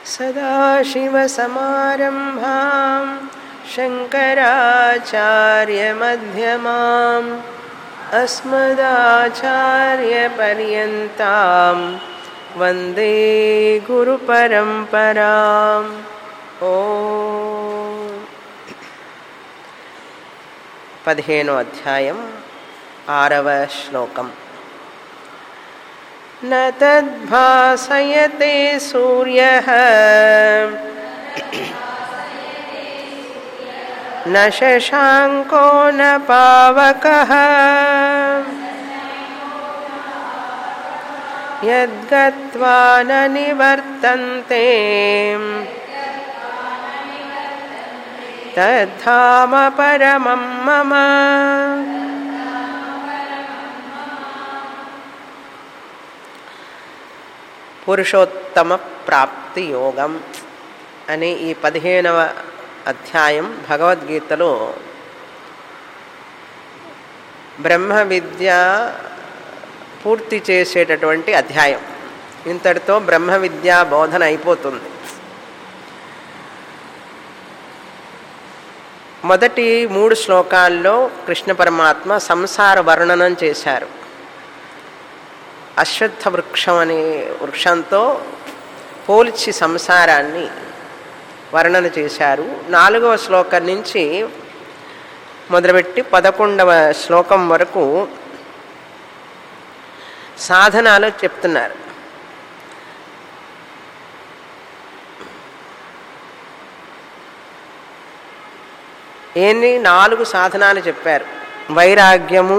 सदाशिवसमारम्भां शङ्कराचार्यमध्यमाम् अस्मदाचार्यपर्यन्तां वन्दे गुरुपरम्पराम् ఓ పదిహేనో అధ్యాయం ఆరవ శ్లోకం न तद्भासयते सूर्यः न शशाङ्को न पावकः यद्गत्वा न निवर्तन्ते तद्धाम परमं मम పురుషోత్తమ ప్రాప్తి యోగం అనే ఈ పదిహేనవ అధ్యాయం భగవద్గీతలో బ్రహ్మ విద్య పూర్తి చేసేటటువంటి అధ్యాయం ఇంతటితో బ్రహ్మ విద్యా బోధన అయిపోతుంది మొదటి మూడు శ్లోకాల్లో కృష్ణ పరమాత్మ సంసార వర్ణనం చేశారు అశ్వత్థ వృక్షం అనే వృక్షంతో పోల్చి సంసారాన్ని వర్ణన చేశారు నాలుగవ శ్లోకం నుంచి మొదలుపెట్టి పదకొండవ శ్లోకం వరకు సాధనాలు చెప్తున్నారు ఏంటి నాలుగు సాధనాలు చెప్పారు వైరాగ్యము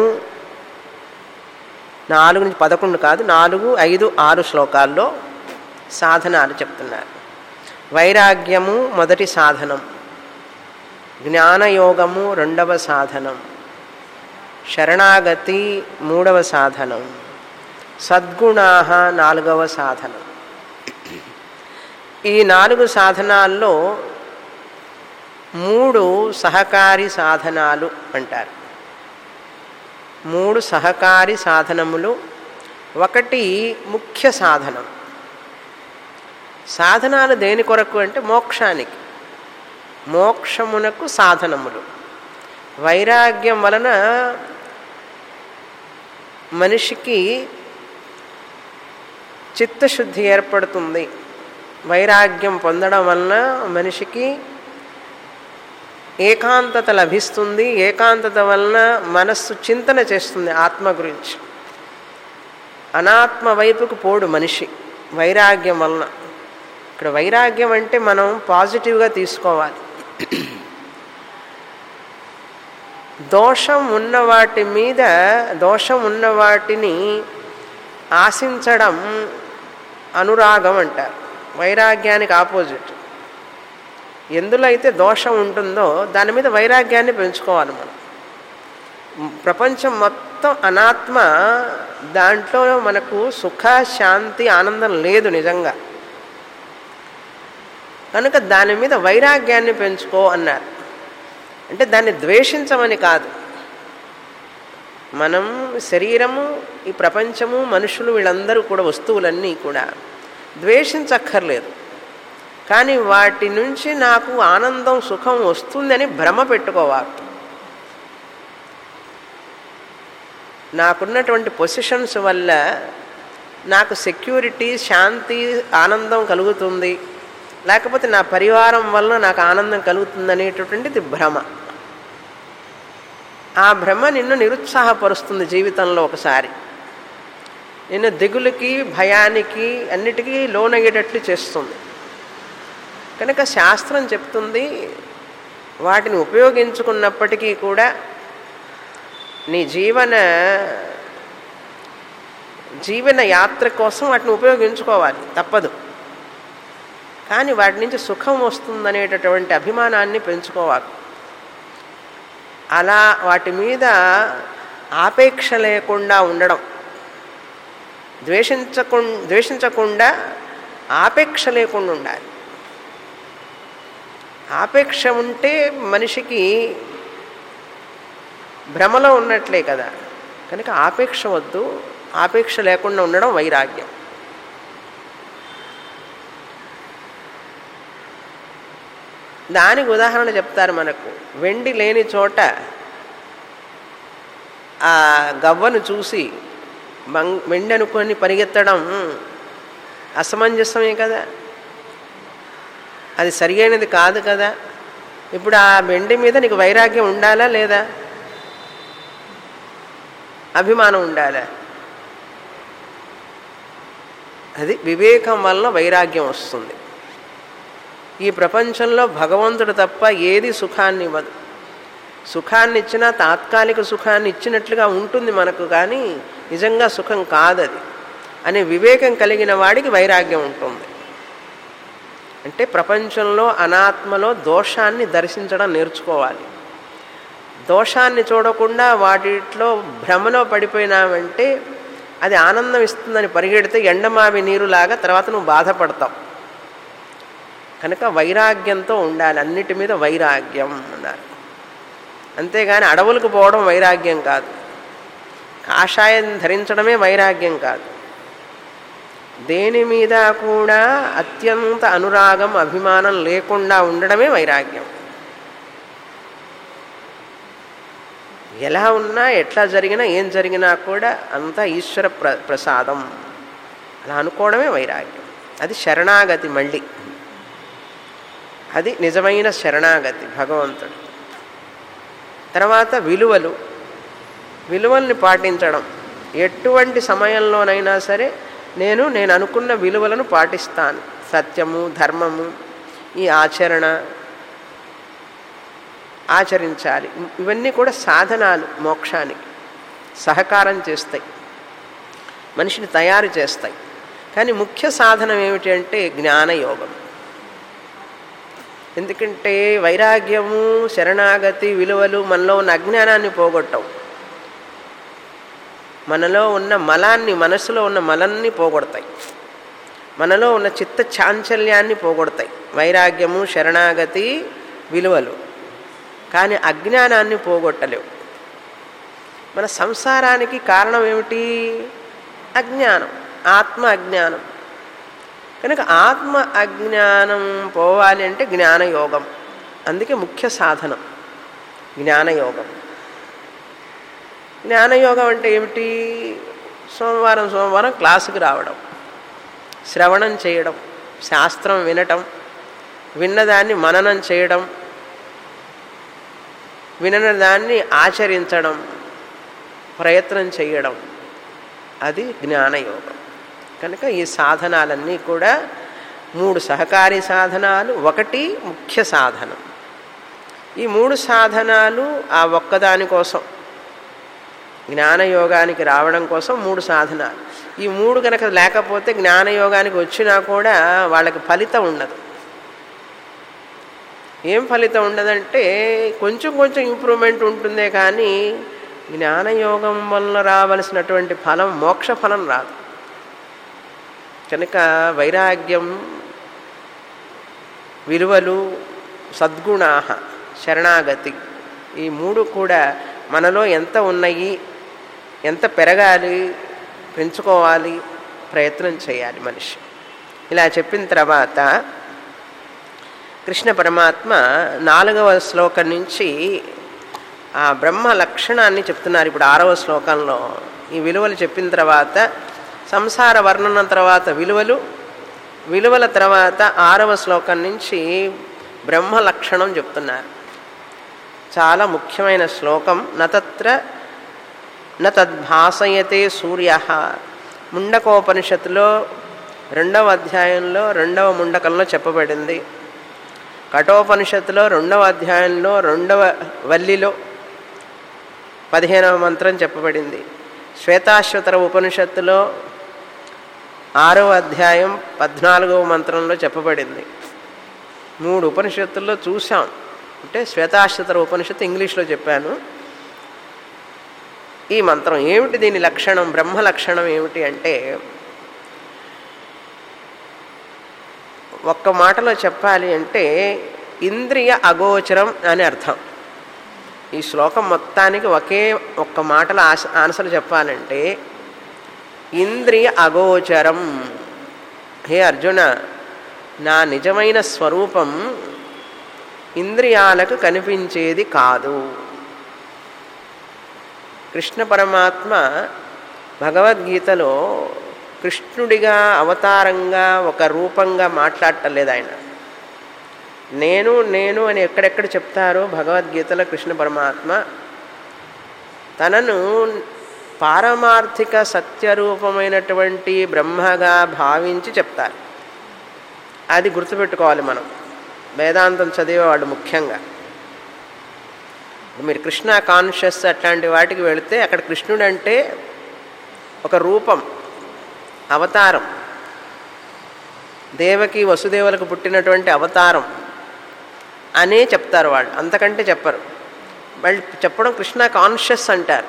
నాలుగు నుంచి పదకొండు కాదు నాలుగు ఐదు ఆరు శ్లోకాల్లో సాధనాలు చెప్తున్నారు వైరాగ్యము మొదటి సాధనం జ్ఞానయోగము రెండవ సాధనం శరణాగతి మూడవ సాధనం సద్గుణా నాలుగవ సాధనం ఈ నాలుగు సాధనాల్లో మూడు సహకారి సాధనాలు అంటారు మూడు సహకారి సాధనములు ఒకటి ముఖ్య సాధనం సాధనాలు దేని కొరకు అంటే మోక్షానికి మోక్షమునకు సాధనములు వైరాగ్యం వలన మనిషికి చిత్తశుద్ధి ఏర్పడుతుంది వైరాగ్యం పొందడం వలన మనిషికి ఏకాంతత లభిస్తుంది ఏకాంతత వలన మనస్సు చింతన చేస్తుంది ఆత్మ గురించి అనాత్మ వైపుకు పోడు మనిషి వైరాగ్యం వలన ఇక్కడ వైరాగ్యం అంటే మనం పాజిటివ్గా తీసుకోవాలి దోషం ఉన్న వాటి మీద దోషం ఉన్న వాటిని ఆశించడం అనురాగం అంటారు వైరాగ్యానికి ఆపోజిట్ ఎందులో అయితే దోషం ఉంటుందో దాని మీద వైరాగ్యాన్ని పెంచుకోవాలి మనం ప్రపంచం మొత్తం అనాత్మ దాంట్లో మనకు సుఖ శాంతి ఆనందం లేదు నిజంగా కనుక దాని మీద వైరాగ్యాన్ని పెంచుకో అన్నారు అంటే దాన్ని ద్వేషించమని కాదు మనం శరీరము ఈ ప్రపంచము మనుషులు వీళ్ళందరూ కూడా వస్తువులన్నీ కూడా ద్వేషించక్కర్లేదు కానీ వాటి నుంచి నాకు ఆనందం సుఖం వస్తుందని భ్రమ పెట్టుకోవాలి నాకున్నటువంటి పొజిషన్స్ వల్ల నాకు సెక్యూరిటీ శాంతి ఆనందం కలుగుతుంది లేకపోతే నా పరివారం వల్ల నాకు ఆనందం కలుగుతుంది అనేటటువంటిది భ్రమ ఆ భ్రమ నిన్ను నిరుత్సాహపరుస్తుంది జీవితంలో ఒకసారి నిన్ను దిగులుకి భయానికి అన్నిటికీ లోనయ్యేటట్లు చేస్తుంది కనుక శాస్త్రం చెప్తుంది వాటిని ఉపయోగించుకున్నప్పటికీ కూడా నీ జీవన జీవన యాత్ర కోసం వాటిని ఉపయోగించుకోవాలి తప్పదు కానీ వాటి నుంచి సుఖం వస్తుందనేటటువంటి అభిమానాన్ని పెంచుకోవాలి అలా వాటి మీద ఆపేక్ష లేకుండా ఉండడం ద్వేషించకు ద్వేషించకుండా ఆపేక్ష లేకుండా ఉండాలి ఆపేక్ష ఉంటే మనిషికి భ్రమలో ఉన్నట్లే కదా కనుక ఆపేక్ష వద్దు ఆపేక్ష లేకుండా ఉండడం వైరాగ్యం దానికి ఉదాహరణ చెప్తారు మనకు వెండి లేని చోట ఆ గవ్వను చూసి మంగ్ వెండి అనుకొని పరిగెత్తడం అసమంజసమే కదా అది సరియైనది కాదు కదా ఇప్పుడు ఆ వెండి మీద నీకు వైరాగ్యం ఉండాలా లేదా అభిమానం ఉండాలా అది వివేకం వలన వైరాగ్యం వస్తుంది ఈ ప్రపంచంలో భగవంతుడు తప్ప ఏది సుఖాన్ని ఇవ్వదు సుఖాన్ని ఇచ్చినా తాత్కాలిక సుఖాన్ని ఇచ్చినట్లుగా ఉంటుంది మనకు కానీ నిజంగా సుఖం కాదది అనే వివేకం కలిగిన వాడికి వైరాగ్యం ఉంటుంది అంటే ప్రపంచంలో అనాత్మలో దోషాన్ని దర్శించడం నేర్చుకోవాలి దోషాన్ని చూడకుండా వాటిలో భ్రమలో పడిపోయినామంటే అది ఆనందం ఇస్తుందని పరిగెడితే ఎండమావి నీరులాగా తర్వాత నువ్వు బాధపడతావు కనుక వైరాగ్యంతో ఉండాలి అన్నిటి మీద వైరాగ్యం అన్నారు అంతేగాని అడవులకు పోవడం వైరాగ్యం కాదు కాషాయం ధరించడమే వైరాగ్యం కాదు దేని మీద కూడా అత్యంత అనురాగం అభిమానం లేకుండా ఉండడమే వైరాగ్యం ఎలా ఉన్నా ఎట్లా జరిగినా ఏం జరిగినా కూడా అంతా ఈశ్వర ప్ర ప్రసాదం అలా అనుకోవడమే వైరాగ్యం అది శరణాగతి మళ్ళీ అది నిజమైన శరణాగతి భగవంతుడు తర్వాత విలువలు విలువల్ని పాటించడం ఎటువంటి సమయంలోనైనా సరే నేను నేను అనుకున్న విలువలను పాటిస్తాను సత్యము ధర్మము ఈ ఆచరణ ఆచరించాలి ఇవన్నీ కూడా సాధనాలు మోక్షానికి సహకారం చేస్తాయి మనిషిని తయారు చేస్తాయి కానీ ముఖ్య సాధనం ఏమిటి అంటే జ్ఞానయోగం ఎందుకంటే వైరాగ్యము శరణాగతి విలువలు మనలో ఉన్న అజ్ఞానాన్ని పోగొట్టవు మనలో ఉన్న మలాన్ని మనసులో ఉన్న మలాన్ని పోగొడతాయి మనలో ఉన్న చిత్త చాంచల్యాన్ని పోగొడతాయి వైరాగ్యము శరణాగతి విలువలు కానీ అజ్ఞానాన్ని పోగొట్టలేవు మన సంసారానికి కారణం ఏమిటి అజ్ఞానం ఆత్మ అజ్ఞానం కనుక ఆత్మ అజ్ఞానం పోవాలి అంటే జ్ఞానయోగం అందుకే ముఖ్య సాధనం జ్ఞానయోగం జ్ఞానయోగం అంటే ఏమిటి సోమవారం సోమవారం క్లాసుకు రావడం శ్రవణం చేయడం శాస్త్రం వినటం విన్నదాన్ని మననం చేయడం వినని దాన్ని ఆచరించడం ప్రయత్నం చేయడం అది జ్ఞానయోగం కనుక ఈ సాధనాలన్నీ కూడా మూడు సహకారి సాధనాలు ఒకటి ముఖ్య సాధనం ఈ మూడు సాధనాలు ఆ ఒక్కదాని కోసం జ్ఞానయోగానికి రావడం కోసం మూడు సాధనాలు ఈ మూడు కనుక లేకపోతే జ్ఞానయోగానికి వచ్చినా కూడా వాళ్ళకి ఫలితం ఉండదు ఏం ఫలితం ఉండదంటే కొంచెం కొంచెం ఇంప్రూవ్మెంట్ ఉంటుందే కానీ జ్ఞానయోగం వల్ల రావలసినటువంటి ఫలం మోక్ష ఫలం రాదు కనుక వైరాగ్యం విలువలు సద్గుణా శరణాగతి ఈ మూడు కూడా మనలో ఎంత ఉన్నాయి ఎంత పెరగాలి పెంచుకోవాలి ప్రయత్నం చేయాలి మనిషి ఇలా చెప్పిన తర్వాత కృష్ణ పరమాత్మ నాలుగవ శ్లోకం నుంచి ఆ బ్రహ్మ లక్షణాన్ని చెప్తున్నారు ఇప్పుడు ఆరవ శ్లోకంలో ఈ విలువలు చెప్పిన తర్వాత సంసార వర్ణన తర్వాత విలువలు విలువల తర్వాత ఆరవ శ్లోకం నుంచి బ్రహ్మ లక్షణం చెప్తున్నారు చాలా ముఖ్యమైన శ్లోకం నతత్ర న తద్భాసయతే సూర్య ముండకోపనిషత్తులో రెండవ అధ్యాయంలో రెండవ ముండకంలో చెప్పబడింది కఠోపనిషత్తులో రెండవ అధ్యాయంలో రెండవ వల్లిలో పదిహేనవ మంత్రం చెప్పబడింది శ్వేతాశ్వతర ఉపనిషత్తులో ఆరవ అధ్యాయం పద్నాలుగవ మంత్రంలో చెప్పబడింది మూడు ఉపనిషత్తుల్లో చూసాం అంటే శ్వేతాశ్వతర ఉపనిషత్తు ఇంగ్లీష్లో చెప్పాను ఈ మంత్రం ఏమిటి దీని లక్షణం బ్రహ్మ లక్షణం ఏమిటి అంటే ఒక్క మాటలో చెప్పాలి అంటే ఇంద్రియ అగోచరం అని అర్థం ఈ శ్లోకం మొత్తానికి ఒకే ఒక్క మాటలో ఆశ ఆన్సర్ చెప్పాలంటే ఇంద్రియ అగోచరం హే అర్జున నా నిజమైన స్వరూపం ఇంద్రియాలకు కనిపించేది కాదు కృష్ణ పరమాత్మ భగవద్గీతలో కృష్ణుడిగా అవతారంగా ఒక రూపంగా మాట్లాడటలేదు ఆయన నేను నేను అని ఎక్కడెక్కడ చెప్తారో భగవద్గీతలో కృష్ణ పరమాత్మ తనను పారమార్థిక సత్యరూపమైనటువంటి బ్రహ్మగా భావించి చెప్తారు అది గుర్తుపెట్టుకోవాలి మనం వేదాంతం చదివేవాళ్ళు ముఖ్యంగా మీరు కృష్ణ కాన్షియస్ అట్లాంటి వాటికి వెళితే అక్కడ కృష్ణుడు అంటే ఒక రూపం అవతారం దేవకి వసుదేవులకు పుట్టినటువంటి అవతారం అనే చెప్తారు వాళ్ళు అంతకంటే చెప్పరు వాళ్ళు చెప్పడం కృష్ణ కాన్షియస్ అంటారు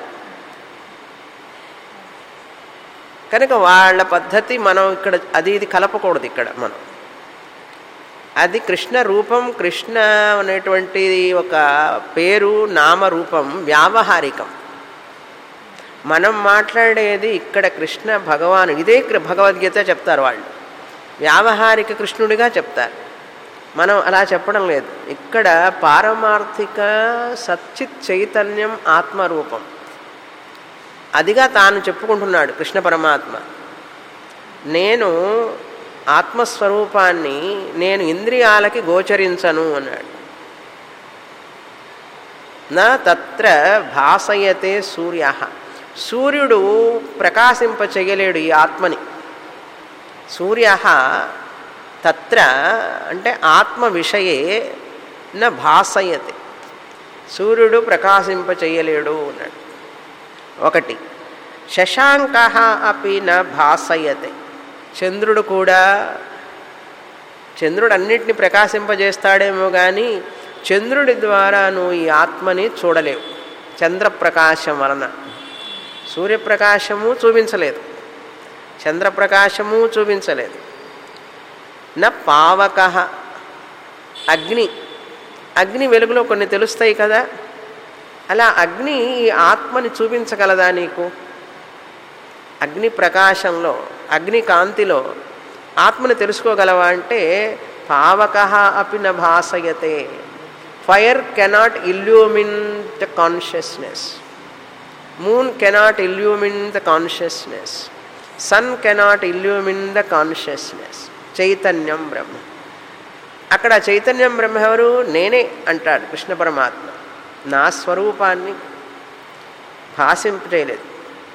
కనుక వాళ్ళ పద్ధతి మనం ఇక్కడ అది ఇది కలపకూడదు ఇక్కడ మనం అది కృష్ణ రూపం కృష్ణ అనేటువంటి ఒక పేరు నామరూపం వ్యావహారికం మనం మాట్లాడేది ఇక్కడ కృష్ణ భగవాను ఇదే భగవద్గీత చెప్తారు వాళ్ళు వ్యావహారిక కృష్ణుడిగా చెప్తారు మనం అలా చెప్పడం లేదు ఇక్కడ పారమార్థిక సచ్చిత్ చైతన్యం ఆత్మరూపం అదిగా తాను చెప్పుకుంటున్నాడు కృష్ణ పరమాత్మ నేను ఆత్మస్వరూపాన్ని నేను ఇంద్రియాలకి గోచరించను అన్నాడు నా తత్ర భాసయతే సూర్య సూర్యుడు ప్రకాశింప చేయలేడు ఈ ఆత్మని సూర్య తత్ర అంటే ఆత్మ విషయే న భాసయతే సూర్యుడు ప్రకాశింప చేయలేడు అన్నాడు ఒకటి శశాంక అపి న భాసయతే చంద్రుడు కూడా చంద్రుడు అన్నిటిని ప్రకాశింపజేస్తాడేమో కానీ చంద్రుడి ద్వారా నువ్వు ఈ ఆత్మని చూడలేవు చంద్రప్రకాశం వలన సూర్యప్రకాశము చూపించలేదు చంద్రప్రకాశము చూపించలేదు న పావక అగ్ని అగ్ని వెలుగులో కొన్ని తెలుస్తాయి కదా అలా అగ్ని ఈ ఆత్మని చూపించగలదా నీకు అగ్ని ప్రకాశంలో అగ్ని కాంతిలో ఆత్మని తెలుసుకోగలవా అంటే పావక అపి న భాసయతే fire cannot illumine the consciousness moon cannot illumine the consciousness sun cannot illumine the consciousness చైతన్యం బ్రహ్మ అక్కడ చైతన్యం బ్రహ్మ ఎవరు నేనే అంటాడు కృష్ణ పరమాత్మ నా స్వరూపాన్ని భాషింపు చేయలేదు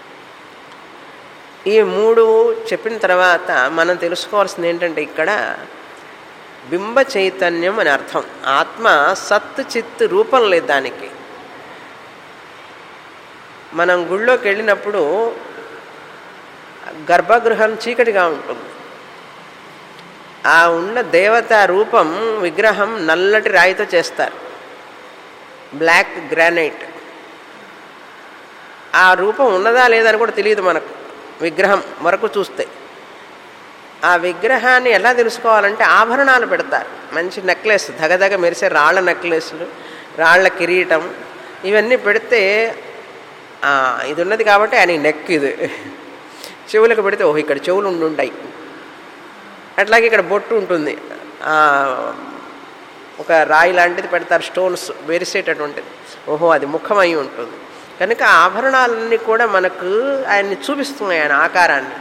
ఈ మూడు చెప్పిన తర్వాత మనం తెలుసుకోవాల్సింది ఏంటంటే ఇక్కడ బింబ చైతన్యం అని అర్థం ఆత్మ సత్ చిత్ రూపం లేదు దానికి మనం గుళ్ళోకి వెళ్ళినప్పుడు గర్భగృహం చీకటిగా ఉంటుంది ఆ ఉన్న దేవత రూపం విగ్రహం నల్లటి రాయితో చేస్తారు బ్లాక్ గ్రానైట్ ఆ రూపం ఉన్నదా లేదని కూడా తెలియదు మనకు విగ్రహం వరకు చూస్తే ఆ విగ్రహాన్ని ఎలా తెలుసుకోవాలంటే ఆభరణాలు పెడతారు మంచి నెక్లెస్ దగదగ మెరిసే రాళ్ల నెక్లెస్లు రాళ్ల కిరీటం ఇవన్నీ పెడితే ఇది ఉన్నది కాబట్టి ఆయన నెక్ ఇది చెవులకు పెడితే ఓహో ఇక్కడ చెవులు ఉండుంటాయి అట్లాగే ఇక్కడ బొట్టు ఉంటుంది ఒక రాయి లాంటిది పెడతారు స్టోన్స్ వెరిసేటటువంటిది ఓహో అది ముఖమై ఉంటుంది కనుక ఆభరణాలన్నీ కూడా మనకు ఆయన్ని చూపిస్తున్నాయి ఆయన ఆకారాన్ని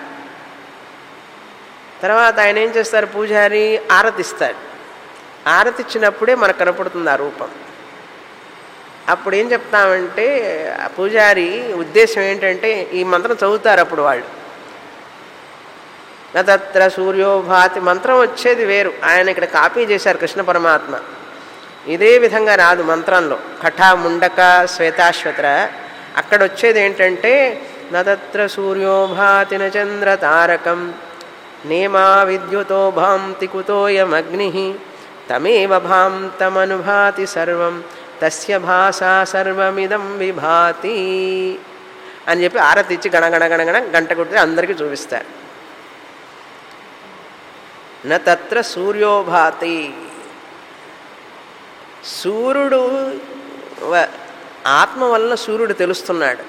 తర్వాత ఆయన ఏం చేస్తారు పూజారి ఆరతిస్తాడు ఆరతి ఇచ్చినప్పుడే మనకు కనపడుతుంది ఆ రూపం అప్పుడు ఏం చెప్తామంటే పూజారి ఉద్దేశం ఏంటంటే ఈ మంత్రం చదువుతారు అప్పుడు వాళ్ళు నత్ర సూర్యోభాతి మంత్రం వచ్చేది వేరు ఆయన ఇక్కడ కాపీ చేశారు కృష్ణ పరమాత్మ ఇదే విధంగా రాదు మంత్రంలో కఠ ముండక శ్వేతాశ్వత్ర అక్కడ వచ్చేది ఏంటంటే నత్ర సూర్యోభాతి చంద్ర తారకం నేమా విద్యుతో భాంతి కుతోయమగ్ని తమేవ భాంతమనుభాతి సర్వం తస్య భాషా సర్వమిదం విభాతి అని చెప్పి ఆరతి ఇచ్చి గణగణ గణగణ గంట కొడితే అందరికీ చూపిస్తారు న తత్ర సూర్యోభాతి సూర్యుడు ఆత్మ వలన సూర్యుడు తెలుస్తున్నాడు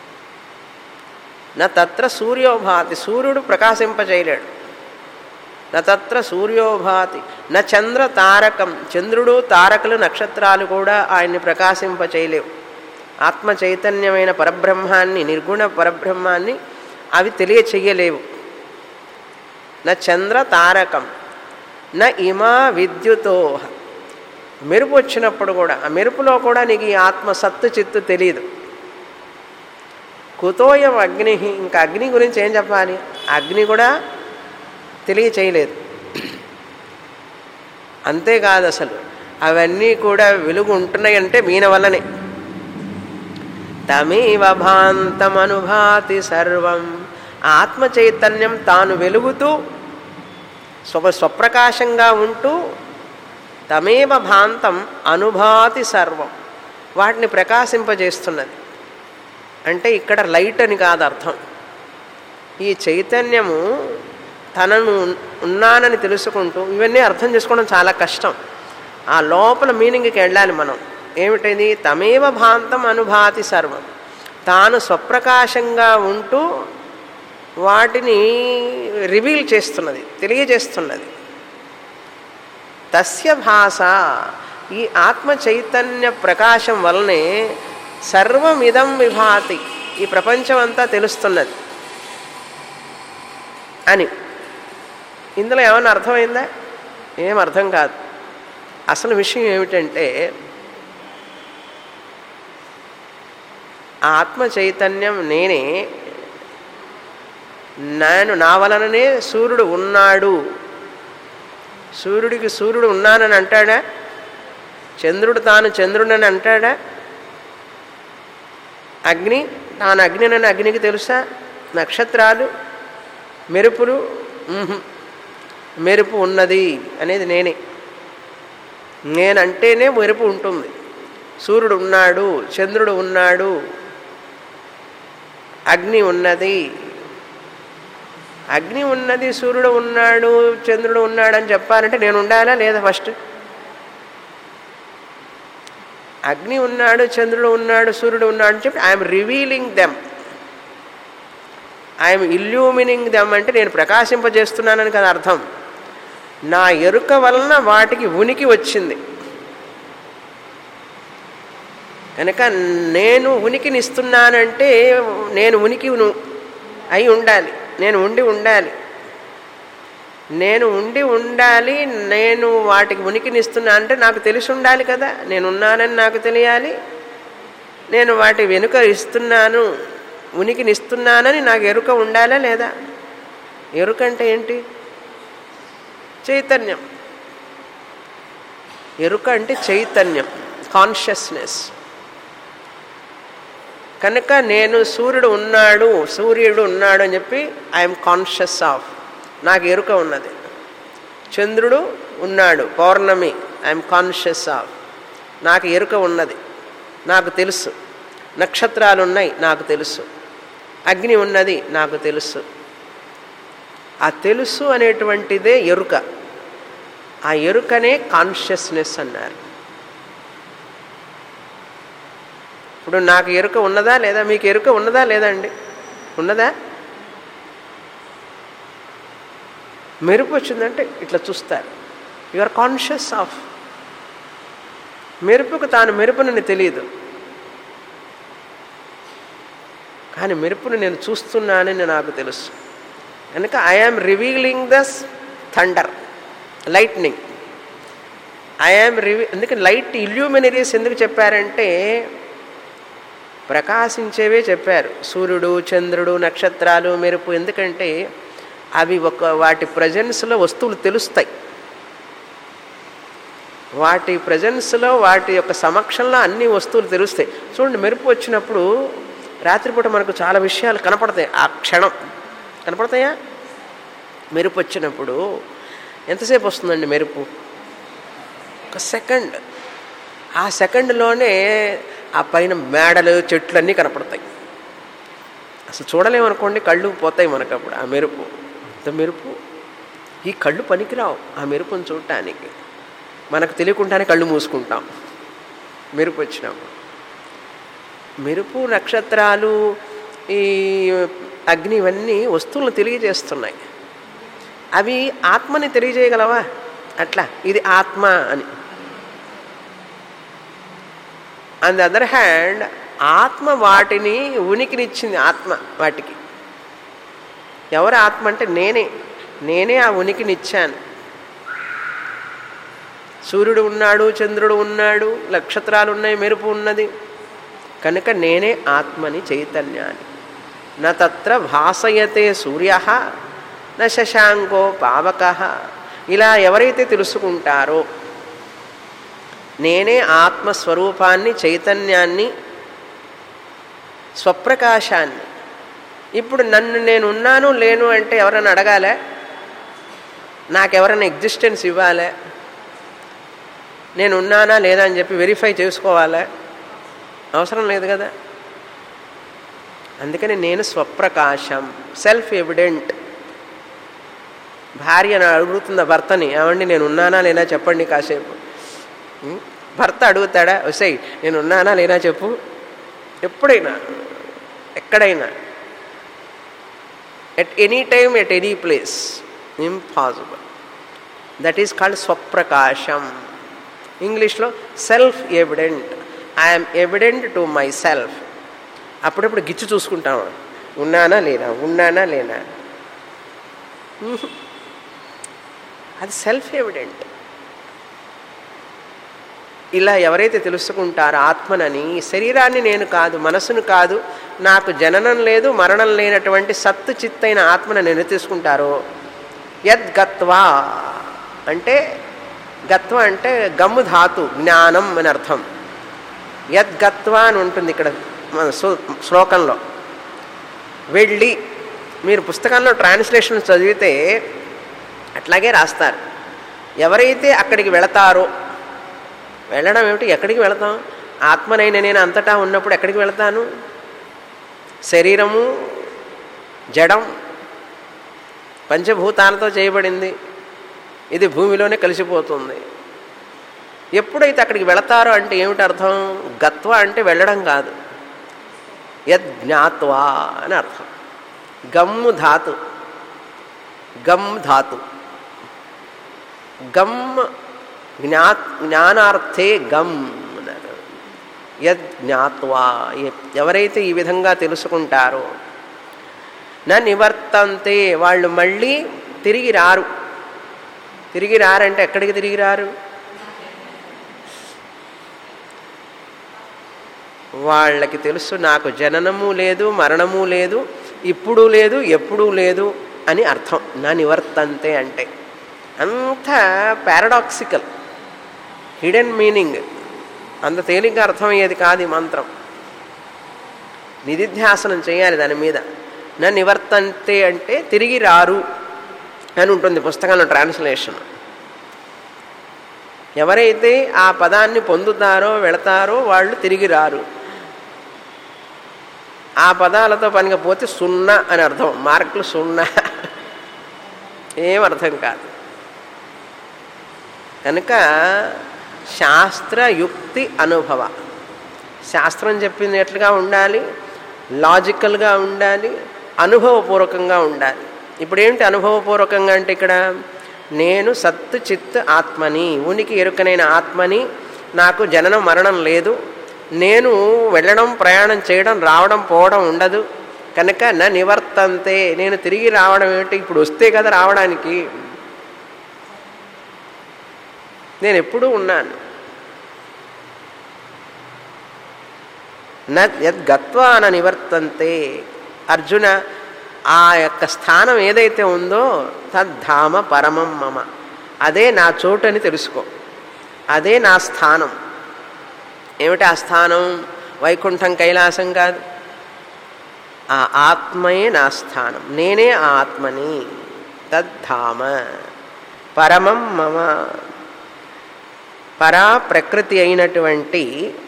నా తత్ర సూర్యోభాతి సూర్యుడు ప్రకాశింపజేయలేడు నత్ర సూర్యోభాతి న చంద్ర తారకం చంద్రుడు తారకులు నక్షత్రాలు కూడా ఆయన్ని ప్రకాశింప చేయలేవు ఆత్మ చైతన్యమైన పరబ్రహ్మాన్ని నిర్గుణ పరబ్రహ్మాన్ని అవి తెలియచెయ్యలేవు న చంద్ర తారకం న ఇమా విద్యుతో మెరుపు వచ్చినప్పుడు కూడా ఆ మెరుపులో కూడా నీకు ఈ ఆత్మ సత్తు చిత్తు తెలియదు కుతోయం అగ్ని ఇంకా అగ్ని గురించి ఏం చెప్పాలి అగ్ని కూడా తెలియచేయలేదు అంతేకాదు అసలు అవన్నీ కూడా వెలుగు ఉంటున్నాయంటే మీన వల్లనే తమేవ భాంతమనుభాతి సర్వం ఆత్మ చైతన్యం తాను వెలుగుతూ స్వ స్వప్రకాశంగా ఉంటూ తమేవ భాంతం అనుభాతి సర్వం వాటిని ప్రకాశింపజేస్తున్నది అంటే ఇక్కడ లైట్ అని కాదు అర్థం ఈ చైతన్యము తనను ఉన్నానని తెలుసుకుంటూ ఇవన్నీ అర్థం చేసుకోవడం చాలా కష్టం ఆ లోపల మీనింగ్కి వెళ్ళాలి మనం ఏమిటది తమేవ భాంతం అనుభాతి సర్వం తాను స్వప్రకాశంగా ఉంటూ వాటిని రివీల్ చేస్తున్నది తెలియజేస్తున్నది తస్య భాష ఈ ఆత్మ చైతన్య ప్రకాశం వలనే సర్వమిదం విభాతి ఈ ప్రపంచం అంతా తెలుస్తున్నది అని ఇందులో ఏమైనా అర్థమైందా ఏం అర్థం కాదు అసలు విషయం ఏమిటంటే ఆత్మ చైతన్యం నేనే నేను నా వలననే సూర్యుడు ఉన్నాడు సూర్యుడికి సూర్యుడు ఉన్నానని అంటాడా చంద్రుడు తాను చంద్రుడని అంటాడా అగ్ని తాను అగ్నినని అగ్నికి తెలుసా నక్షత్రాలు మెరుపులు మ్హూ. మెరుపు ఉన్నది అనేది నేనే నేనంటేనే మెరుపు ఉంటుంది సూర్యుడు ఉన్నాడు చంద్రుడు ఉన్నాడు అగ్ని ఉన్నది అగ్ని ఉన్నది సూర్యుడు ఉన్నాడు చంద్రుడు ఉన్నాడు అని చెప్పాలంటే నేను ఉండాలా లేదా ఫస్ట్ అగ్ని ఉన్నాడు చంద్రుడు ఉన్నాడు సూర్యుడు ఉన్నాడు అని చెప్పి I'm revealing them I'm illuminating them అంటే నేను ప్రకాశింపజేస్తున్నానని కదా అర్థం నా ఎరుక వలన వాటికి ఉనికి వచ్చింది కనుక నేను ఉనికిని ఇస్తున్నానంటే నేను ఉనికి అయి ఉండాలి నేను ఉండి ఉండాలి నేను ఉండి ఉండాలి నేను వాటికి ఉనికిని ఇస్తున్నా అంటే నాకు తెలిసి ఉండాలి కదా నేను ఉన్నానని నాకు తెలియాలి నేను వాటి వెనుక ఇస్తున్నాను ఉనికిని ఇస్తున్నానని నాకు ఎరుక ఉండాలా లేదా ఎరుక అంటే ఏంటి చైతన్యం ఎరుక అంటే చైతన్యం కాన్షియస్నెస్ కనుక నేను సూర్యుడు ఉన్నాడు సూర్యుడు ఉన్నాడు అని చెప్పి ఐఎమ్ కాన్షియస్ ఆఫ్ నాకు ఎరుక ఉన్నది చంద్రుడు ఉన్నాడు పౌర్ణమి ఐఎమ్ కాన్షియస్ ఆఫ్ నాకు ఎరుక ఉన్నది నాకు తెలుసు నక్షత్రాలు ఉన్నాయి నాకు తెలుసు అగ్ని ఉన్నది నాకు తెలుసు ఆ తెలుసు అనేటువంటిదే ఎరుక ఆ ఎరుకనే కాన్షియస్నెస్ అన్నారు ఇప్పుడు నాకు ఎరుక ఉన్నదా లేదా మీకు ఎరుక ఉన్నదా లేదా అండి ఉన్నదా మెరుపు వచ్చిందంటే ఇట్లా చూస్తారు యు ఆర్ కాన్షియస్ ఆఫ్ మెరుపుకు తాను మెరుపునని తెలియదు కానీ మెరుపుని నేను చూస్తున్నానని నాకు తెలుసు కనుక I am revealing the thunder lightning I am reveal ఎందుకంటే లైట్ ఇల్యూమినరీస్ ఎందుకు చెప్పారంటే ప్రకాశించేవే చెప్పారు సూర్యుడు చంద్రుడు నక్షత్రాలు మెరుపు ఎందుకంటే అవి ఒక వాటి ప్రజెన్స్లో వస్తువులు తెలుస్తాయి వాటి ప్రజెన్స్లో వాటి యొక్క సమక్షంలో అన్ని వస్తువులు తెలుస్తాయి చూడండి మెరుపు వచ్చినప్పుడు రాత్రిపూట మనకు చాలా విషయాలు కనపడతాయి ఆ క్షణం కనపడతాయా మెరుపు వచ్చినప్పుడు ఎంతసేపు వస్తుందండి మెరుపు ఒక సెకండ్ ఆ సెకండ్లోనే ఆ పైన మేడలు చెట్లు అన్నీ కనపడతాయి అసలు చూడలేమనుకోండి కళ్ళు పోతాయి మనకు అప్పుడు ఆ మెరుపు అంత మెరుపు ఈ కళ్ళు పనికిరావు ఆ మెరుపును చూడటానికి మనకు తెలియకుండానే కళ్ళు మూసుకుంటాం మెరుపు వచ్చినప్పుడు మెరుపు నక్షత్రాలు ఈ అగ్ని ఇవన్నీ వస్తువులను తెలియజేస్తున్నాయి అవి ఆత్మని తెలియజేయగలవా అట్లా ఇది ఆత్మ అని ఆన్ ది అదర్ హ్యాండ్ ఆత్మ వాటిని ఉనికినిచ్చింది ఆత్మ వాటికి ఎవరు ఆత్మ అంటే నేనే నేనే ఆ ఉనికినిచ్చాను సూర్యుడు ఉన్నాడు చంద్రుడు ఉన్నాడు నక్షత్రాలు ఉన్నాయి మెరుపు ఉన్నది కనుక నేనే ఆత్మని చైతన్యాన్ని న తత్ర భాసయతే సూర్య న శశాంకో పావక ఇలా ఎవరైతే తెలుసుకుంటారో నేనే ఆత్మస్వరూపాన్ని చైతన్యాన్ని స్వప్రకాశాన్ని ఇప్పుడు నన్ను నేను ఉన్నాను లేను అంటే ఎవరైనా అడగాలే నాకెవరైనా ఎగ్జిస్టెన్స్ ఇవ్వాలే నేను ఉన్నానా లేదా అని చెప్పి వెరిఫై చేసుకోవాలా అవసరం లేదు కదా అందుకని నేను స్వప్రకాశం సెల్ఫ్ ఎవిడెంట్ భార్య అడుగుతుందా భర్తని ఏమండి నేను ఉన్నానా లేనా చెప్పండి కాసేపు ఉం? భర్త అడుగుతాడా వసై నేను ఉన్నానా లేనా చెప్పు ఎప్పుడైనా ఎక్కడైనా at any time at any place impossible that is called స్వప్రకాశం ఇంగ్లీష్లో self evident I'm evident to myself అప్పుడప్పుడు గిచ్చు చూసుకుంటాం ఉన్నానా లేనా ఉన్నానా లేనా ఉహు. అది సెల్ఫ్ ఎవిడెంట్ ఇలా ఎవరైతే తెలుసుకుంటారో ఆత్మనని శరీరాన్ని నేను కాదు మనసును కాదు నాకు జననం లేదు మరణం లేనటువంటి సత్తు చిత్తైన ఆత్మను నేను తీసుకుంటారో యద్గత్వా అంటే గత్వ అంటే గమ్ము ధాతు జ్ఞానం అని అర్థం యద్గత్వా అని ఉంటుంది ఇక్కడ మన శ్లో- శ్లోకంలో వెళ్ళి మీరు పుస్తకంలో ట్రాన్స్లేషన్ చదివితే అట్లాగే రాస్తారు ఎవరైతే అక్కడికి వెళతారో వెళ్ళడం ఏమిటి ఎక్కడికి వెళతాం ఆత్మనైన నేను అంతటా ఉన్నప్పుడు ఎక్కడికి వెళతాను శరీరము జడం పంచభూతాలతో చేయబడింది ఇది భూమిలోనే కలిసిపోతుంది ఎప్పుడైతే అక్కడికి వెళతారో అంటే ఏమిటి అర్థం గత్వ అంటే వెళ్ళడం కాదు యద్ జ్ఞాత్వా అని అర్థం గమ్ము ధాతు గమ్ ధాతు గమ్ జ్ఞా జ్ఞానార్థే గమ్ అన్నారు యద్ జ్ఞాత్వా ఎ- ఎవరైతే ఈ విధంగా తెలుసుకుంటారో నా నివర్తంతే వాళ్ళు మళ్ళీ తిరిగి రారు తిరిగి రారంటే ఎక్కడికి తిరిగి రారు వాళ్ళకి తెలుసు నాకు జననము లేదు మరణము లేదు ఇప్పుడు లేదు ఎప్పుడూ లేదు అని అర్థం నా నివర్తంతే అంటే అంత పారాడాక్సికల్ హిడెన్ మీనింగ్ అంత తేలిగ్గా అర్థమయ్యేది కాదు ఈ మంత్రం నిధిధ్యాసనం చేయాలి దాని మీద నా నివర్తంతే అంటే తిరిగి రారు అని ఉంటుంది పుస్తకంలో ట్రాన్స్లేషన్ ఎవరైతే ఆ పదాన్ని పొందుతారో వెళతారో వాళ్ళు తిరిగి రారు ఆ పదాలతో పనికపోతే సున్నా అని అర్థం మార్కులు సున్నా ఏం అర్థం కాదు కనుక శాస్త్రయుక్తి అనుభవ శాస్త్రం చెప్పినట్లుగా ఉండాలి లాజికల్గా ఉండాలి అనుభవపూర్వకంగా ఉండాలి ఇప్పుడు ఏంటి అనుభవపూర్వకంగా అంటే ఇక్కడ నేను సత్తు చిత్ ఆత్మని ఉనికి ఎరుకనైన ఆత్మని నాకు జననం మరణం లేదు నేను వెళ్ళడం ప్రయాణం చేయడం రావడం పోవడం ఉండదు కనుక నా నివర్తంతే నేను తిరిగి రావడం ఏమిటి ఇప్పుడు వస్తే కదా రావడానికి నేను ఎప్పుడూ ఉన్నాను న యద్గత్వా న నివర్తంతే అర్జున ఆ యొక్క స్థానం ఏదైతే ఉందో తద్ధామ పరమం మమ అదే నా చోటు అని తెలుసుకో అదే నా స్థానం ఏమిటి ఆ స్థానం వైకుంఠం కైలాసం కాదు ఆ ఆత్మయే నా స్థానం నేనే ఆ ఆత్మని తద్ధామ పరమం మమ పరా ప్రకృతి అయినటువంటి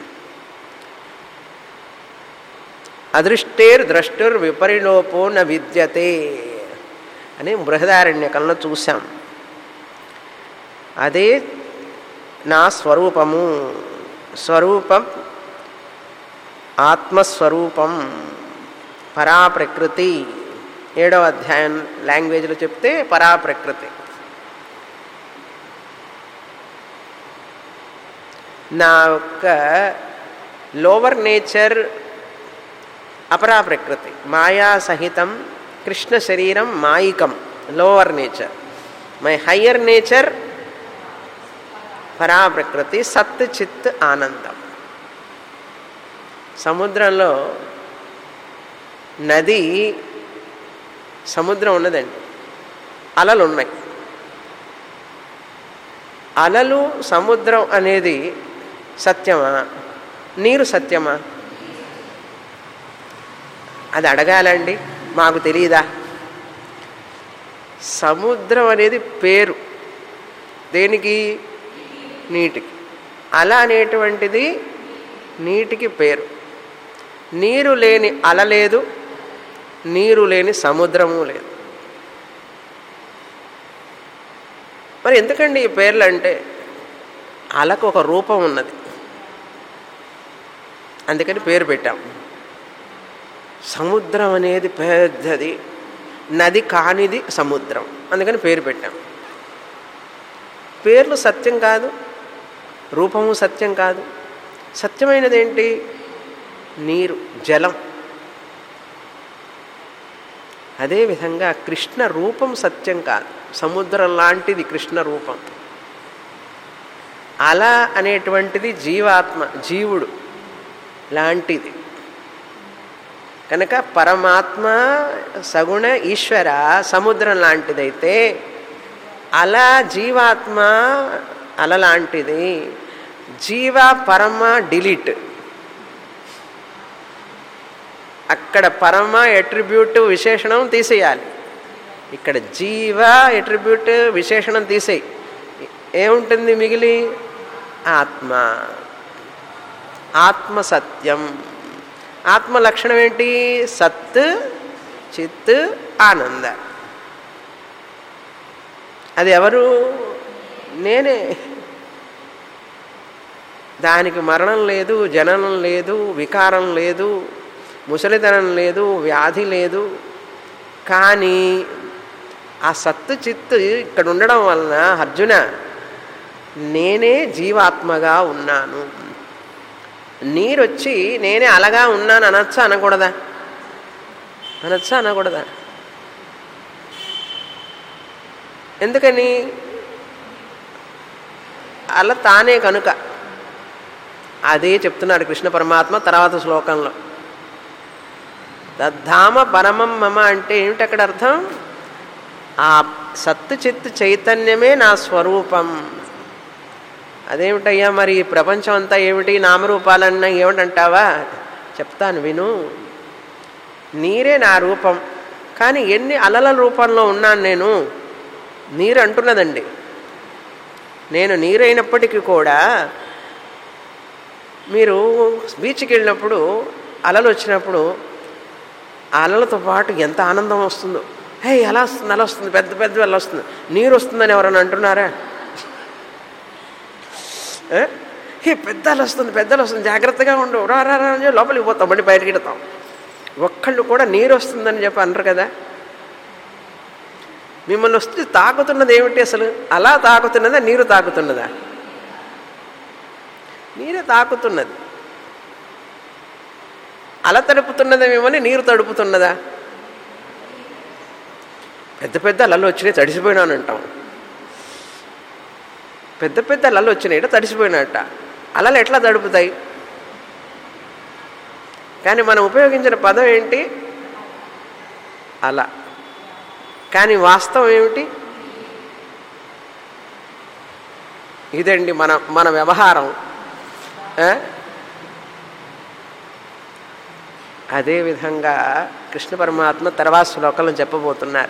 అదృష్టేర్ ద్రష్టుర్ విపరిలోపో న విద్యతే అని బృహదారణ్యకంలో చూశాం అదే నా స్వరూపము స్వరూపం ఆత్మస్వరూపం పరా ప్రకృతి ఏడవ అధ్యాయం లాంగ్వేజ్లో చెప్తే పరా ప్రకృతి నా యొక్క లోవర్ నేచర్ అపరా ప్రకృతి మాయా సహితం కృష్ణ శరీరం మాయికం lower nature my higher nature పరా ప్రకృతి సత్ చిత్ ఆనందం సముద్రంలో నది సముద్రం ఉన్నదండి అలలు ఉన్నాయి అలలు సముద్రం అనేది సత్యమా నీరు సత్యమా అది అడగాలండి మాకు తెలియదా సముద్రం అనేది పేరు దేనికి నీటికి అల అనేటువంటిది నీటికి పేరు నీరు లేని అల లేదు నీరు లేని సముద్రము లేదు మరి ఎందుకండి ఈ పేర్లు అంటే అలకు ఒక రూపం ఉన్నది అందుకని పేరు పెట్టాం సముద్రం అనేది పెద్దది నది కానిది సముద్రం అందుకని పేరు పెట్టాం పేర్లు సత్యం కాదు రూపము సత్యం కాదు సత్యమైనది ఏంటి నీరు జలం అదేవిధంగా కృష్ణ రూపం సత్యం కాదు సముద్రం లాంటిది కృష్ణ రూపం అల అనేటువంటిది జీవాత్మ జీవుడు లాంటిది కనుక పరమాత్మ సగుణ ఈశ్వర సముద్రం లాంటిదైతే అలా జీవాత్మ అల లాంటిది జీవ పరమ డిలీట్ అక్కడ పరమ ఎట్రిబ్యూట్ విశేషణం తీసేయాలి ఇక్కడ జీవ ఎట్రిబ్యూట్ విశేషణం తీసేయి ఏముంటుంది మిగిలి ఆత్మ ఆత్మ సత్యం ఆత్మ లక్షణం ఏంటి సత్ చిత్ ఆనంద అది ఎవరు నేనే దానికి మరణం లేదు జననం లేదు వికారం లేదు ముసలితనం లేదు వ్యాధి లేదు కానీ ఆ సత్తు చిత్తు ఇక్కడ ఉండడం వలన అర్జున నేనే జీవాత్మగా ఉన్నాను నీరొచ్చి నేనే అలగా ఉన్నాను అనొచ్చా అనకూడదా అనొచ్చా అనకూడదా ఎందుకని అలా తానే కనుక అదే చెప్తున్నాడు కృష్ణ పరమాత్మ తర్వాత శ్లోకంలో దద్ధామ పరమం మమ అంటే ఏమిటి అక్కడ అర్థం ఆ సత్తు చిత్తు చైతన్యమే నా స్వరూపం అదేమిటయ్యా మరి ఈ ప్రపంచం అంతా ఏమిటి నామరూపాలన్నా ఏమిటంటావా చెప్తాను విను నీరే నా రూపం కానీ ఎన్ని అలల రూపంలో ఉన్నాను నేను నీరు అంటున్నదండి నేను నీరైనప్పటికీ కూడా మీరు బీచ్కి వెళ్ళినప్పుడు అలలు వచ్చినప్పుడు ఆ అలలతో పాటు ఎంత ఆనందం వస్తుందో హే అలా వస్తుంది అలా వస్తుంది పెద్ద పెద్ద వెళ్ళ వస్తుంది నీరు వస్తుందని ఎవరైనా అంటున్నారా ఏ? హే పెద్దలు వస్తుంది పెద్దలు వస్తుంది జాగ్రత్తగా ఉండు రా రా రా అని చెప్పి లోపలికి పోతాం మళ్ళీ బయటకి వెళ్తాం ఒక్కళ్ళు కూడా నీరు వస్తుందని చెప్పి అనరు కదా మిమ్మల్ని వస్తే తాకుతున్నది ఏమిటి అసలు అలా తాకుతున్నదా నీరు తాకుతున్నదా నీరే తాకుతున్నది అల తడుపుతున్నదేమేమని నీరు తడుపుతున్నదా పెద్ద పెద్ద అలలు వచ్చినాయి తడిసిపోయినాను అంటాం పెద్ద పెద్ద అలలు వచ్చినాయి తడిసిపోయినట్ట అలలు ఎట్లా తడుపుతాయి కానీ మనం ఉపయోగించిన పదం ఏంటి అలా కానీ వాస్తవం ఏమిటి ఇదండి మన మన వ్యవహారం ఆ? అదేవిధంగా కృష్ణ పరమాత్మ తర్వాత శ్లోకంలో చెప్పబోతున్నారు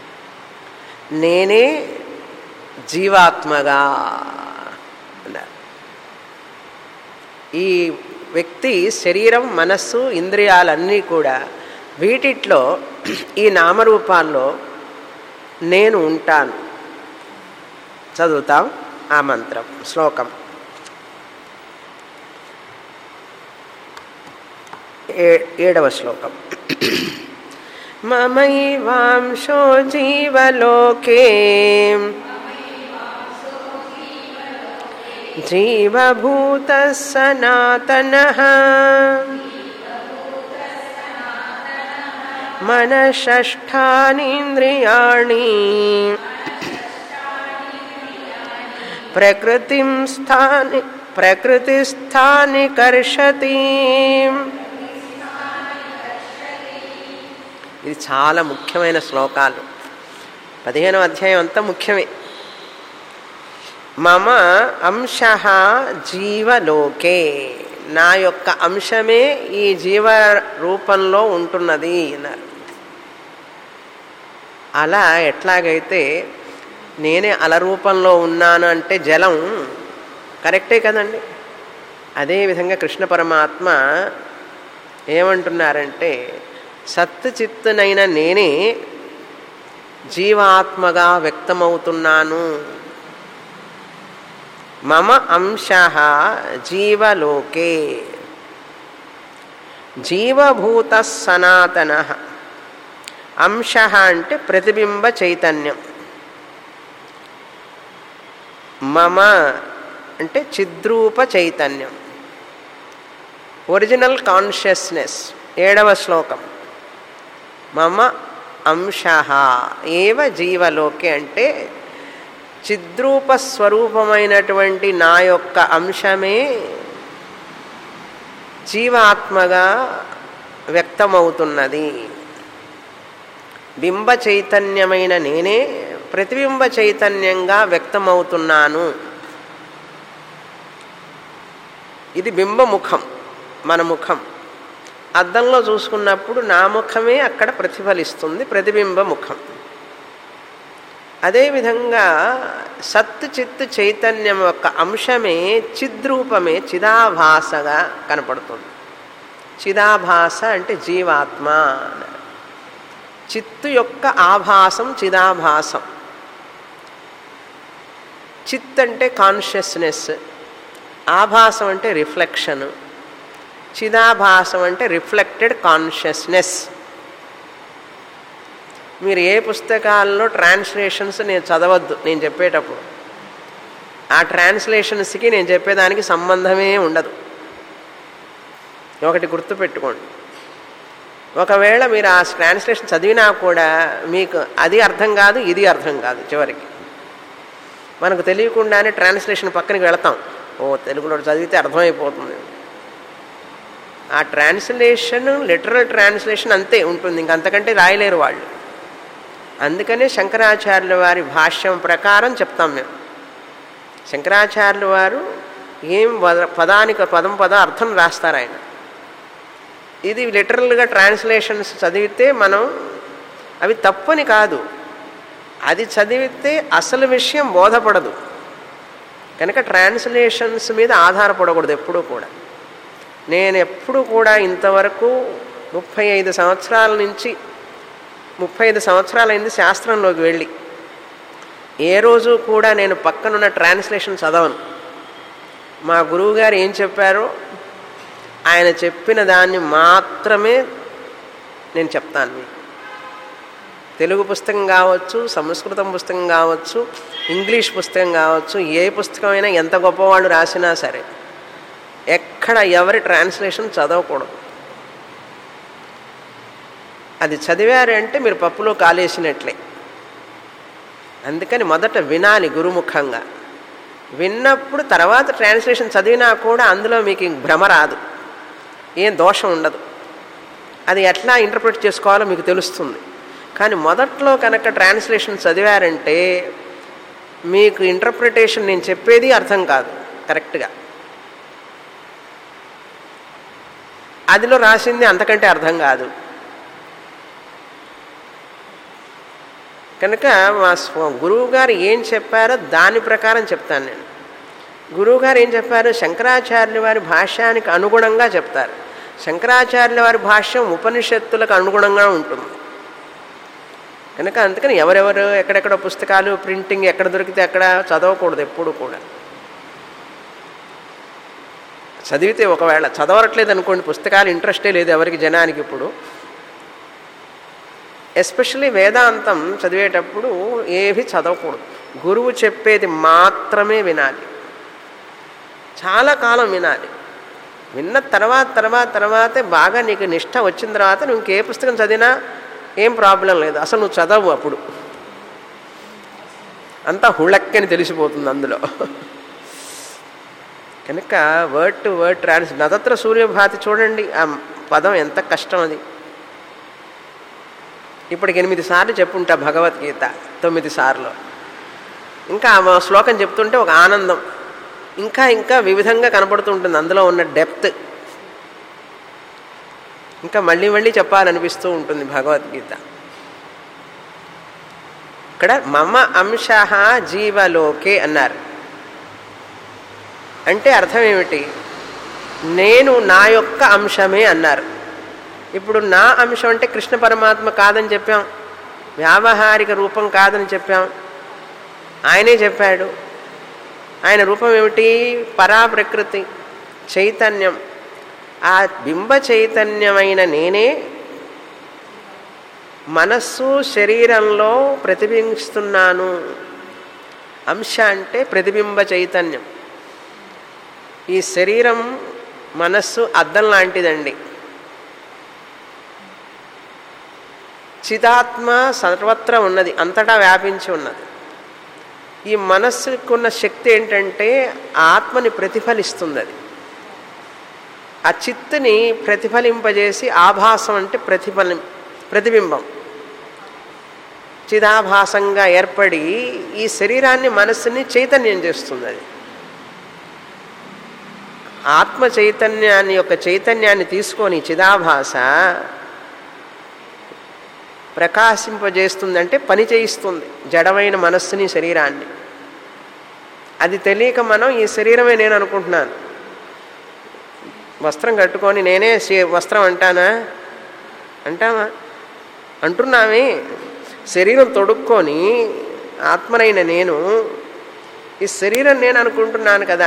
నేనే జీవాత్మగా అన్నారు ఈ వ్యక్తి శరీరం మనస్సు ఇంద్రియాలన్నీ కూడా వీటిట్లో ఈ నామరూపాల్లో నేను ఉంటాను చదువుతాం ఆ మంత్రం శ్లోకం ఏ ఏడవ శ్లోకం మమైవాంశో జీవలోకే జీవభూత సనాతన మనషష్టానీంద్రియాణి ప్రకృతిం స్థాని ప్రకృతిస్థాని కర్షతి ఇది చాలా ముఖ్యమైన శ్లోకాలు పదిహేనవ అధ్యాయం అంతా ముఖ్యమే మమ అంశ జీవలోకే నా యొక్క అంశమే ఈ జీవ రూపంలో ఉంటున్నది అన్నారు అలా ఎట్లాగైతే నేనే అల రూపంలో ఉన్నాను అంటే జలం కరెక్టే కదండి అదేవిధంగా కృష్ణ పరమాత్మ ఏమంటున్నారంటే సత్తు చిత్తునైన నేనే జీవాత్మగా వ్యక్తమవుతున్నాను మమ అంశ జీవలోకే జీవభూత సనాతన అంశ అంటే ప్రతిబింబ చైతన్యం మమ అంటే చిద్రూప చైతన్యం ఒరిజినల్ కాన్షియస్నెస్ ఏడవ శ్లోకం మమ అంశ ఏవ జీవలోకే అంటే చిద్రూప స్వరూపమైనటువంటి నా యొక్క అంశమే జీవాత్మగా వ్యక్తమవుతున్నది బింబ చైతన్యమైన నేనే ప్రతిబింబ చైతన్యంగా వ్యక్తమవుతున్నాను ఇది బింబముఖం మన ముఖం అద్దంలో చూసుకున్నప్పుడు నా ముఖమే అక్కడ ప్రతిఫలిస్తుంది ప్రతిబింబ ముఖం అదేవిధంగా సత్ చిత్ చైతన్యం యొక్క అంశమే చిద్రూపమే చిదాభాసగా కనపడుతుంది చిదాభాస అంటే జీవాత్మ చిత్తు యొక్క ఆభాసం చిదాభాసం చిత్ అంటే కాన్షియస్నెస్ ఆభాసం అంటే రిఫ్లెక్షన్ చిదాభాసం అంటే రిఫ్లెక్టెడ్ కాన్షియస్నెస్ మీరు ఏ పుస్తకాల్లో ట్రాన్స్లేషన్స్ నేను చదవద్దు నేను చెప్పేటప్పుడు ఆ ట్రాన్స్లేషన్స్కి నేను చెప్పేదానికి సంబంధమే ఉండదు ఒకటి గుర్తుపెట్టుకోండి ఒకవేళ మీరు ఆ ట్రాన్స్లేషన్ చదివినా కూడా మీకు అది అర్థం కాదు ఇది అర్థం కాదు చివరికి మనకు తెలియకుండానే ట్రాన్స్లేషన్ పక్కనకి వెళతాం ఓ తెలుగులో చదివితే అర్థమైపోతుంది ఆ ట్రాన్స్లేషన్ లిటరల్ ట్రాన్స్లేషన్ అంతే ఉంటుంది ఇంకంతకంటే రాయలేరు వాళ్ళు అందుకనే శంకరాచార్యుల వారి భాష్యం ప్రకారం చెప్తాం మేము శంకరాచార్యుల వారు ఏం పదానికి పదం పద అర్థం రాస్తారు ఆయన ఇది లిటరల్గా ట్రాన్స్లేషన్స్ చదివితే మనం అవి తప్పని కాదు అది చదివితే అసలు విషయం బోధపడదు కనుక ట్రాన్స్లేషన్స్ మీద ఆధారపడకూడదు ఎప్పుడూ కూడా నేను ఎప్పుడు కూడా ఇంతవరకు ముప్పై ఐదు సంవత్సరాల నుంచి ముప్పై ఐదు సంవత్సరాలైంది శాస్త్రంలోకి వెళ్ళి ఏ రోజు కూడా నేను పక్కనున్న ట్రాన్స్లేషన్ చదవను మా గురువుగారు ఏం చెప్పారో ఆయన చెప్పిన దాన్ని మాత్రమే నేను చెప్తాను మీకు తెలుగు పుస్తకం కావచ్చు సంస్కృతం పుస్తకం కావచ్చు ఇంగ్లీష్ పుస్తకం కావచ్చు ఏ పుస్తకమైనా ఎంత గొప్పవాళ్ళు రాసినా సరే ఎక్కడ ఎవరి ట్రాన్స్లేషన్ చదవకూడదు అది చదివారంటే మీరు పప్పులో కాలేసినట్లే అందుకని మొదట వినాలి గురుముఖంగా విన్నప్పుడు తర్వాత ట్రాన్స్లేషన్ చదివినా కూడా అందులో మీకు భ్రమ రాదు ఏం దోషం ఉండదు అది ఎట్లా ఇంటర్ప్రిట్ చేసుకోవాలో మీకు తెలుస్తుంది కానీ మొదట్లో కనుక ట్రాన్స్లేషన్ చదివారంటే మీకు ఇంటర్ప్రిటేషన్ నేను చెప్పేది అర్థం కాదు కరెక్ట్గా అదిలో రాసింది అంతకంటే అర్థం కాదు కనుక మా గురువు గారు ఏం చెప్పారో దాని ప్రకారం చెప్తాను నేను గురువుగారు ఏం చెప్పారు శంకరాచార్యుల వారి భాష్యానికి అనుగుణంగా చెప్తారు శంకరాచార్యుల వారి భాష్యం ఉపనిషత్తులకు అనుగుణంగా ఉంటుంది కనుక అందుకని ఎవరెవరు ఎక్కడెక్కడ పుస్తకాలు ప్రింటింగ్ ఎక్కడ దొరికితే అక్కడ చదవకూడదు ఎప్పుడు కూడా చదివితే ఒకవేళ చదవట్లేదు అనుకోండి పుస్తకాలు ఇంట్రెస్టే లేదు ఎవరికి జనానికి ఇప్పుడు ఎస్పెషల్లీ వేదాంతం చదివేటప్పుడు ఏవి చదవకూడదు గురువు చెప్పేది మాత్రమే వినాలి చాలా కాలం వినాలి విన్న తర్వాత తర్వాత తర్వాతే బాగా నీకు నిష్ట వచ్చిన తర్వాత నువ్వు ఇంకే పుస్తకం చదివినా ఏం ప్రాబ్లం లేదు అసలు నువ్వు చదవు అప్పుడు అంతా హుళక్కని తెలిసిపోతుంది అందులో కనుక వర్డ్ టు వర్డ్ ట్రాన్స్ నదత్ర సూర్యభాతి చూడండి ఆ పదం ఎంత కష్టం అది ఇప్పటికి ఎనిమిది సార్లు చెప్పుంటా భగవద్గీత తొమ్మిది సార్లు ఇంకా ఆ శ్లోకం చెప్తుంటే ఒక ఆనందం ఇంకా ఇంకా వివిధంగా కనపడుతుంటుంది అందులో ఉన్న డెప్త్ ఇంకా మళ్ళీ మళ్ళీ చెప్పాలనిపిస్తూ ఉంటుంది భగవద్గీత ఇక్కడ మమ అంశ జీవలోకే అన్నారు అంటే అర్థం ఏమిటి నేను నా యొక్క అంశమే అన్నారు ఇప్పుడు నా అంశం అంటే కృష్ణ పరమాత్మ కాదని చెప్పాం వ్యావహారిక రూపం కాదని చెప్పాం ఆయనే చెప్పాడు ఆయన రూపం ఏమిటి పరా ప్రకృతి చైతన్యం ఆ బింబ చైతన్యమైన నేనే మనస్సు శరీరంలో ప్రతిబింబిస్తున్నాను అంశ అంటే ప్రతిబింబ చైతన్యం ఈ శరీరం మనస్సు అద్దం లాంటిదండి చిదాత్మ సర్వత్రా ఉన్నది అంతటా వ్యాపించి ఉన్నది ఈ మనస్సుకున్న శక్తి ఏంటంటే ఆత్మని ప్రతిఫలిస్తుంది అది ఆ చిత్తుని ప్రతిఫలింపజేసి ఆభాసం అంటే ప్రతిఫలి ప్రతిబింబం చిదాభాసంగా ఏర్పడి ఈ శరీరాన్ని మనస్సుని చైతన్యం చేస్తుంది అది ఆత్మ చైతన్యాన్ని యొక్క చైతన్యాన్ని తీసుకొని చిదాభాస ప్రకాశింపజేస్తుందంటే పని చేయిస్తుంది జడమైన మనస్సుని శరీరాన్ని అది తెలియక మనం ఈ శరీరమే నేను అనుకుంటున్నాను వస్త్రం కట్టుకొని నేనే వస్త్రం అంటానా అంటామా అంటున్నామే శరీరం తొడుక్కొని ఆత్మనైన నేను ఈ శరీరం నేను అనుకుంటున్నాను కదా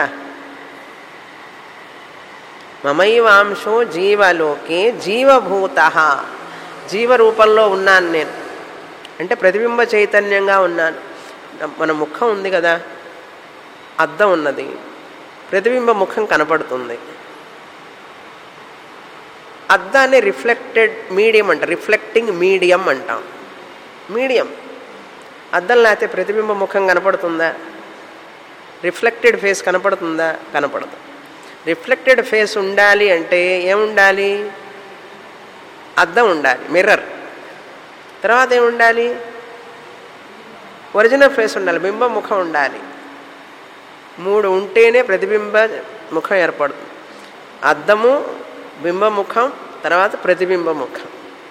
మమైవాంశో జీవలోకే జీవభూత జీవరూపంలో ఉన్నాను నేను అంటే ప్రతిబింబ చైతన్యంగా ఉన్నాను మన ముఖం ఉంది కదా అద్దం ఉన్నది ప్రతిబింబ ముఖం కనపడుతుంది అద్దాన్ని రిఫ్లెక్టెడ్ మీడియం అంట రిఫ్లెక్టింగ్ మీడియం అంటాం మీడియం అద్దం లేకపోతే ప్రతిబింబ ముఖం కనపడుతుందా రిఫ్లెక్టెడ్ ఫేస్ కనపడుతుందా కనపడదు రిఫ్లెక్టెడ్ ఫేస్ ఉండాలి అంటే ఏముండాలి అద్దం ఉండాలి మిర్రర్ తర్వాత ఏముండాలి ఒరిజినల్ ఫేస్ ఉండాలి బింబ ముఖం ఉండాలి మూడు ఉంటేనే ప్రతిబింబ ముఖం ఏర్పడుతుంది అద్దము బింబముఖం తర్వాత ప్రతిబింబ ముఖం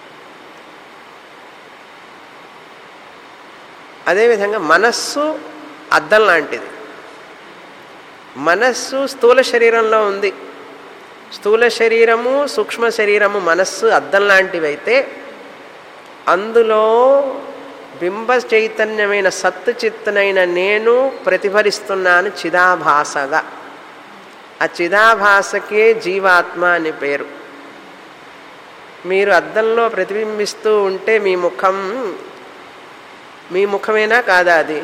అదేవిధంగా మనస్సు అద్దం లాంటిది మనస్సు స్థూల శరీరంలో ఉంది స్థూల శరీరము సూక్ష్మ శరీరము మనస్సు అద్దం లాంటివైతే అందులో బింబ చైతన్యమైన సత్తు చిత్తనైన నేను ప్రతిఫలిస్తున్నాను చిదాభాసగా ఆ చిదాభాసకే జీవాత్మ అని పేరు మీరు అద్దంలో ప్రతిబింబిస్తూ ఉంటే మీ ముఖం మీ ముఖమేనా కాదా అది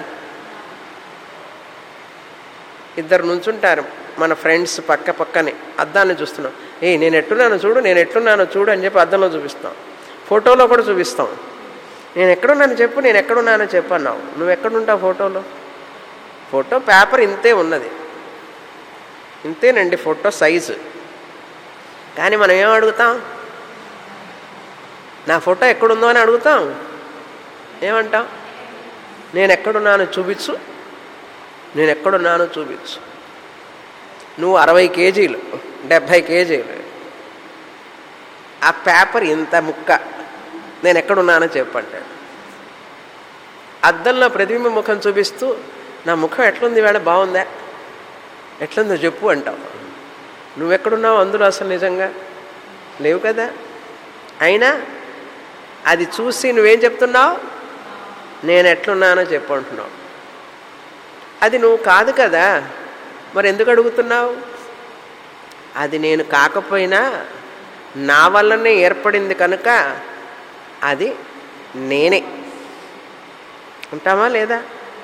ఇద్దరు నుంచుంటారు మన ఫ్రెండ్స్ పక్క పక్కనే అద్దాన్ని చూస్తున్నాం ఏ నేను ఎట్టున్నాను చూడు నేను ఎట్లున్నానో చూడు అని చెప్పి అద్దంలో చూపిస్తాం ఫోటోలో కూడా చూపిస్తాం నేను ఎక్కడున్నాను చెప్పు నేను ఎక్కడున్నానో చెప్పు అన్నావు నువ్వు ఎక్కడుంటావు ఫోటోలో ఫోటో పేపర్ ఇంతే ఉన్నది ఇంతేనండి ఫోటో సైజు కానీ మనం ఏం అడుగుతాం నా ఫోటో ఎక్కడుందో అని అడుగుతాం ఏమంటాం నేను ఎక్కడున్నానో చూపించు నేను ఎక్కడున్నానో చూపించు నువ్వు అరవై కేజీలు డెబ్భై కేజీలు ఆ పేపర్ ఇంత ముక్క నేను ఎక్కడున్నానో చెప్పంటాడు అద్దంలో ప్రతిబింబ ముఖం చూపిస్తూ నా ముఖం ఎట్లుంది వేళ బాగుందా ఎట్లుందో చెప్పు అంటావు నువ్వెక్కడున్నావు అందులో అసలు నిజంగా లేవు కదా అయినా అది చూసి నువ్వేం చెప్తున్నావు నేను ఎట్లున్నానో చెప్పు అంటున్నావు అది నువ్వు కాదు కదా మరి ఎందుకు అడుగుతున్నావు అది నేను కాకపోయినా నా వల్లనే ఏర్పడింది కనుక అది నేనే ఉంటామా లేదా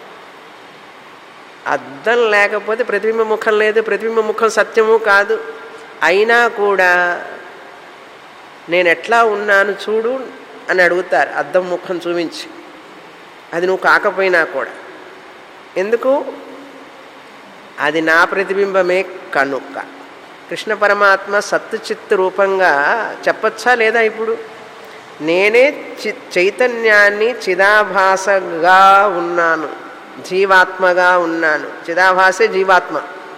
అద్దం లేకపోతే ప్రతిబింబ ముఖం లేదు ప్రతిబింబ ముఖం సత్యము కాదు అయినా కూడా నేను ఎట్లా ఉన్నాను చూడు అని అడుగుతారు అద్దం ముఖం చూపించి అది నువ్వు కాకపోయినా కూడా ఎందుకు అది నా ప్రతిబింబమే కనుక కృష్ణ పరమాత్మ సత్తు చిత్తు రూపంగా చెప్పచ్చా లేదా ఇప్పుడు నేనే చి చైతన్యాన్ని చిదాభాసగా ఉన్నాను జీవాత్మగా ఉన్నాను చిదాభాసే జీవాత్మ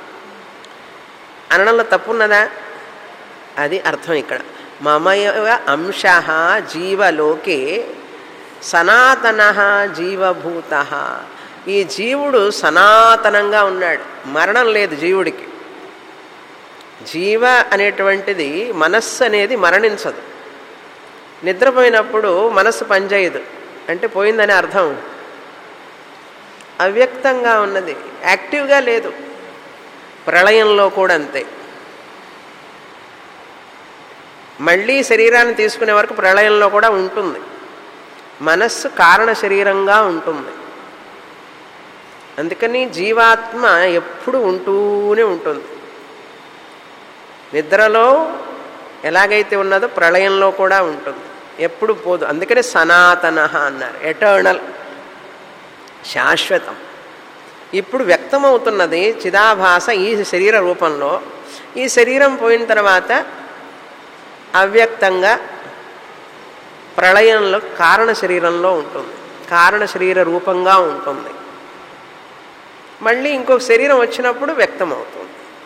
అనడంలో తప్పున్నదా అది అర్థం ఇక్కడ మమయవ అంశ జీవలోకే సనాతన జీవభూత ఈ జీవుడు సనాతనంగా ఉన్నాడు మరణం లేదు జీవుడికి జీవ అనేటువంటిది మనస్సు అనేది మరణించదు నిద్రపోయినప్పుడు మనస్సు పనిచేయదు అంటే పోయిందని అర్థం అవ్యక్తంగా ఉన్నది యాక్టివ్గా లేదు ప్రళయంలో కూడా అంతే మళ్ళీ శరీరాన్ని తీసుకునే వరకు ప్రళయంలో కూడా ఉంటుంది మనస్సు కారణ శరీరంగా ఉంటుంది అందుకని జీవాత్మ ఎప్పుడు ఉంటూనే ఉంటుంది నిద్రలో ఎలాగైతే ఉన్నదో ప్రళయంలో కూడా ఉంటుంది ఎప్పుడు పోదు అందుకనే సనాతన అన్నారు ఎటర్నల్ శాశ్వతం ఇప్పుడు వ్యక్తమవుతున్నది చిదాభాస ఈ శరీర రూపంలో ఈ శరీరం పోయిన తర్వాత అవ్యక్తంగా ప్రళయంలో కారణ శరీరంలో ఉంటుంది కారణ శరీర రూపంగా ఉంటుంది మళ్ళీ ఇంకొక శరీరం వచ్చినప్పుడు వ్యక్తమవుతుంది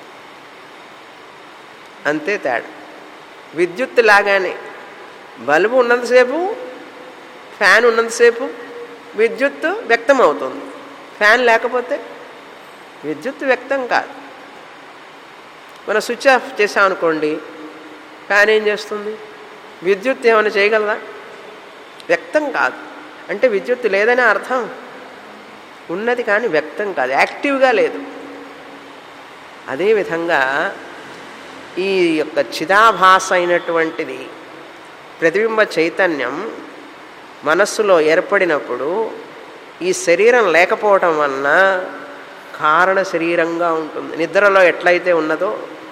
అంతే తేడా విద్యుత్ లాగానే బల్బు ఉన్నంతసేపు ఫ్యాన్ ఉన్నంతసేపు విద్యుత్ వ్యక్తం అవుతుంది ఫ్యాన్ లేకపోతే విద్యుత్ వ్యక్తం కాదు మనం స్విచ్ ఆఫ్ చేసామనుకోండి ఫ్యాన్ ఏం చేస్తుంది విద్యుత్ ఏమైనా చేయగలదా వ్యక్తం కాదు అంటే విద్యుత్ లేదనే అర్థం ఉన్నది కానీ వ్యక్తం కాదు యాక్టివ్గా లేదు అదేవిధంగా ఈ యొక్క చిదాభాస అయినటువంటిది ప్రతిబింబ చైతన్యం మనస్సులో ఏర్పడినప్పుడు ఈ శరీరం లేకపోవటం వలన కారణ శరీరంగా ఉంటుంది నిద్రలో ఎట్లయితే ఉన్నదో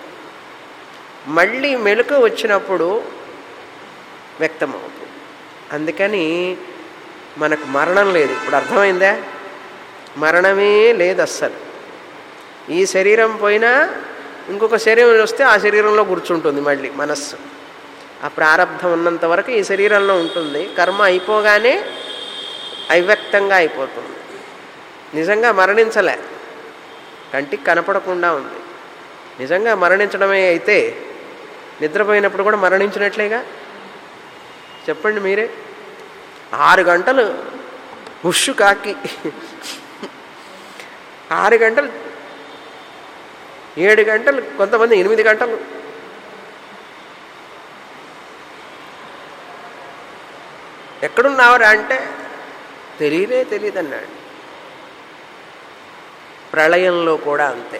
మళ్ళీ మెలకు వచ్చినప్పుడు వ్యక్తమవుతుంది అందుకని మనకు మరణం లేదు ఇప్పుడు అర్థమైందా మరణమే లేదు అస్సలు ఈ శరీరం పోయినా ఇంకొక శరీరం వస్తే ఆ శరీరంలో కూర్చుంటుంది మళ్ళీ మనస్సు ఆ ప్రారంధం ఉన్నంత వరకు ఈ శరీరంలో ఉంటుంది కర్మ అయిపోగానే అవ్యక్తంగా అయిపోతుంది నిజంగా మరణించలే కంటికి కనపడకుండా ఉంది నిజంగా మరణించడమే అయితే నిద్రపోయినప్పుడు కూడా మరణించినట్లేగా చెప్పండి మీరే ఆరు గంటలు హుష్ కాకి ఆరు గంటలు ఏడు గంటలు కొంతమంది ఎనిమిది గంటలు ఎక్కడున్నావరా అంటే తెలియనే తెలియదు అన్నాడు ప్రళయంలో కూడా అంతే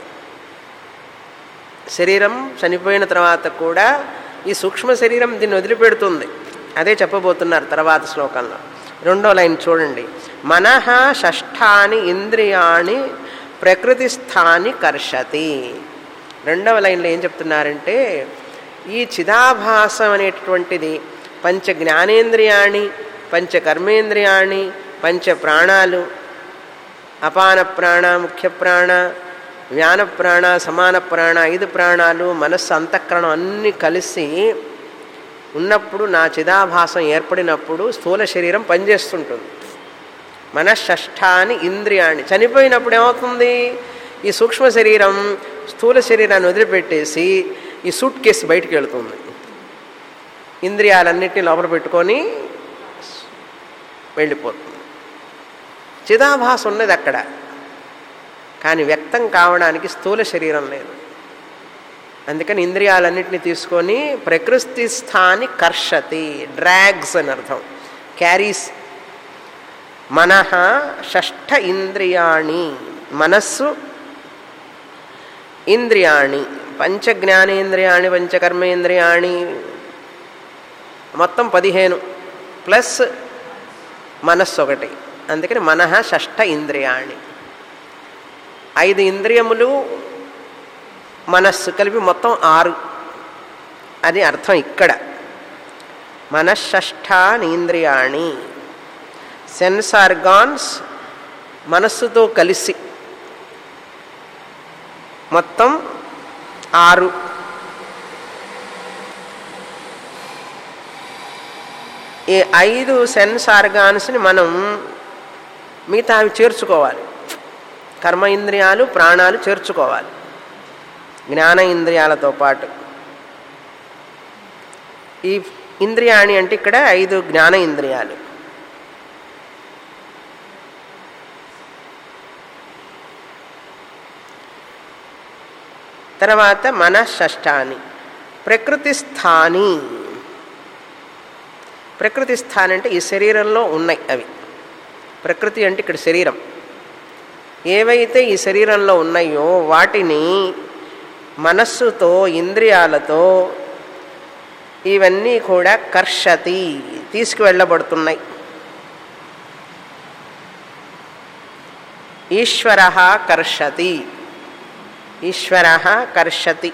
శరీరం చనిపోయిన తర్వాత కూడా ఈ సూక్ష్మ శరీరం దీన్ని వదిలిపెడుతుంది అదే చెప్పబోతున్నారు తర్వాత శ్లోకంలో రెండో లైన్ చూడండి మనః షష్ఠాని ఇంద్రియాణి ప్రకృతి స్థాని కర్షతి రెండవ లైన్లో ఏం చెప్తున్నారంటే ఈ చిదాభాసం అనేటువంటిది పంచ జ్ఞానేంద్రియాణి పంచ కర్మేంద్రియాణి పంచ ప్రాణాలు అపాన ప్రాణ ముఖ్య ప్రాణ వ్యాన ప్రాణ సమాన ప్రాణ ఐదు ప్రాణాలు మనస్సు అంతఃకరణం అన్నీ కలిసి ఉన్నప్పుడు నా చిదాభాసం ఏర్పడినప్పుడు స్థూల శరీరం పనిచేస్తుంటుంది మనశ్షష్టాని ఇంద్రియాన్ని చనిపోయినప్పుడు ఏమవుతుంది ఈ సూక్ష్మ శరీరం స్థూల శరీరాన్ని వదిలిపెట్టేసి ఈ సూట్ కేసు బయటికి వెళుతుంది ఇంద్రియాలన్నిటిని లోపల పెట్టుకొని వెళ్ళిపోతుంది చిదాభాస ఉన్నది అక్కడ కానీ వ్యక్తం కావడానికి స్థూల శరీరం లేదు అందుకని ఇంద్రియాలన్నింటినీ తీసుకొని ప్రకృతి స్థాని కర్షతి డ్రాగ్స్ అని అర్థం క్యారీస్ మనః షష్ఠ ఇంద్రియాణి మనస్సు ఇంద్రియాణి పంచ జ్ఞానేంద్రియాణి పంచకర్మేంద్రియాణి మొత్తం పదిహేను ప్లస్ మనస్సు ఒకటి అందుకని మనః షష్ఠ ఇంద్రియాణి ఐదు ఇంద్రియములు మనస్సు కలిపి మొత్తం ఆరు అది అర్థం ఇక్కడ మనశ్షష్టాని ఇంద్రియాణి సెన్స్ ఆర్గాన్స్ మనస్సుతో కలిసి మొత్తం ఆరు ఈ ఐదు సెన్స్ ఆర్గాన్స్ని మనం మిగతా అవి చేర్చుకోవాలి కర్మ ఇంద్రియాలు ప్రాణాలు చేర్చుకోవాలి జ్ఞాన ఇంద్రియాలతో పాటు ఈ ఇంద్రియాణి అంటే ఇక్కడ ఐదు జ్ఞాన ఇంద్రియాలు తర్వాత మన షష్టాని ప్రకృతి స్థాని ప్రకృతి స్థాని అంటే ఈ శరీరంలో ఉన్నాయి అవి ప్రకృతి అంటే ఇక్కడ శరీరం ఏవైతే ఈ శరీరంలో ఉన్నాయో వాటిని మనస్సుతో ఇంద్రియాలతో ఇవన్నీ కూడా కర్షతి తీసుకువెళ్ళబడుతున్నాయి ఈశ్వర కర్షతి ఈశ్వర కర్షతి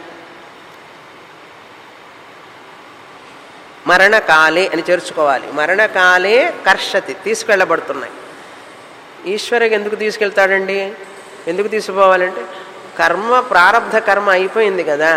మరణకాలే అని చేర్చుకోవాలి మరణకాలే కర్షతి తీసుకెళ్ళబడుతున్నాయి ఈశ్వరకి ఎందుకు తీసుకెళ్తాడండి ఎందుకు తీసుకుపోవాలంటే కర్మ ప్రారంధ కర్మ అయిపోయింది కదా